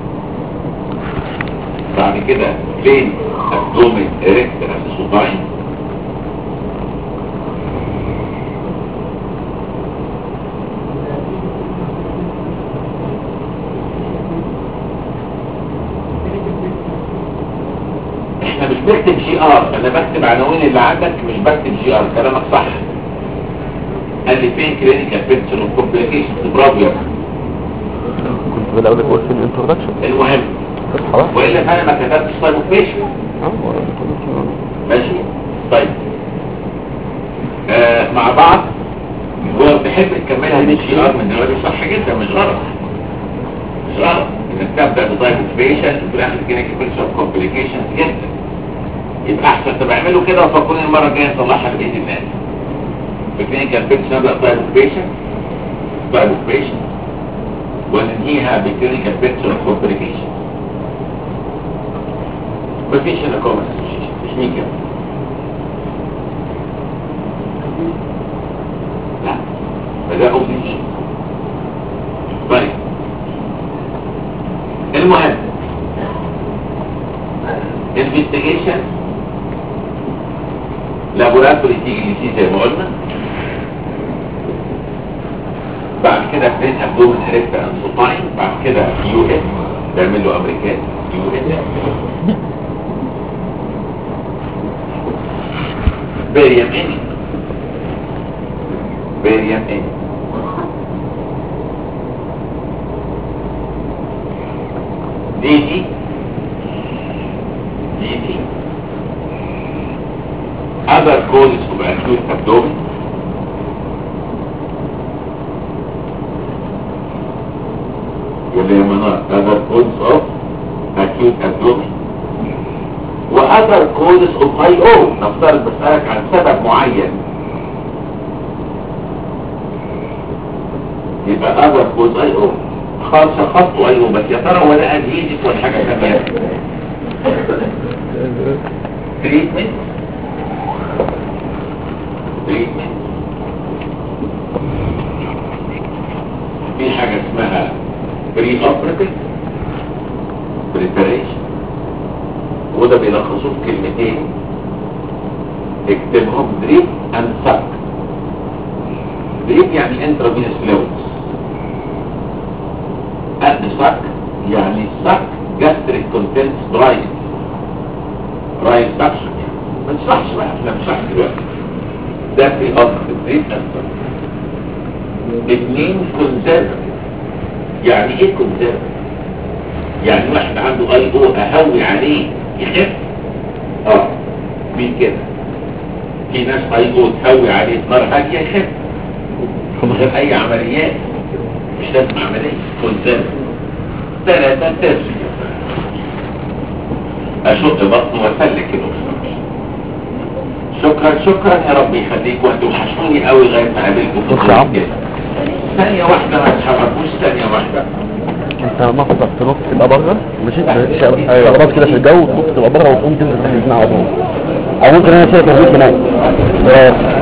بعد كده فين ابدومين اريكتر اسوفاين احنا مش بكتب جي ار انا بكتب عناوين اللي عندك مش بكتب جي ار كلامك صح قال لي فين كلينيكال بيكتشر وكومبليكيشن برافو يا ابني. كنت بدأ اقول لك قلت في الانترودكشن المهم خلاص والا فانا ما كتبتش طيب اوكيشن ماشي طيب آه مع بعض وبحب تكملها دي جي ار من دلوقتي صح جدا مش غلط مش غلط انك تبدا بطيب اوكيشن وفي الاخر كلينيكال بيكتشر وكومبليكيشن جدا يبقى احسن طب اعملوا كده وفكروني المره الجايه نصلحها باذن الله في كلينيكال بيكتشر نبدا طيب اوكيشن طيب اوكيشن وننهيها بكلينيكال بيكتشر وكومبليكيشن مفيش هنا كومنت مش مين كده لا فده اوبليشن طيب المهم انفستيجيشن لابوراتوري تي ال سي زي ما قلنا بعد كده برين ابدومن اريكتا انسوتاين بعد كده يو اس تعمل له امريكان يو اس باريم اني باريم اني دي دي دي دي other causes of acute abdomen ولا يا منار other causes of acute abdomen وأذر كودس اوف اي او نفترض بسألك عن سبب معين يبقى أذر كودس اي او خالص شخصته اي او بس يا ترى هو ده ادهيزف ولا حاجة ثانية تريتمنت تريتمنت في حاجة اسمها بري اوبريتيف بريباريشن وده بيلخصوه في كلمتين اكتبهم دريب اند سك دريب يعني انترافينوس فلويدز اند سك يعني سك جاستريك كونتنتس درايف درايف سكشن ما تشرحش بقى احنا مش هنشرح دلوقتي ده في اصل دريب اند سك اتنين كونسيرفاتيف يعني ايه كونسيرفاتيف يعني واحد عنده اي او اهوي عليه يخف اه مين كده في ناس اي او تهوي عليه نار هاديه يخف من غير اي عمليات مش لازم عمليه كونسيرف ثلاثة ترسي اشق بطنه واسلك الاكسجين شكرا شكرا يا رب يخليك وانتوا وحشوني قوي لغايه ما قابلكم في بص يا عم. الطريق كده. ثانيه واحده ما تحركوش ثانيه واحده انت مصدر تنط تبقى بره ماشي شغلات كده في الجو تنط تبقى بره وتقوم تنزل تحت الجناح على طول او ممكن انا شايف موجود هناك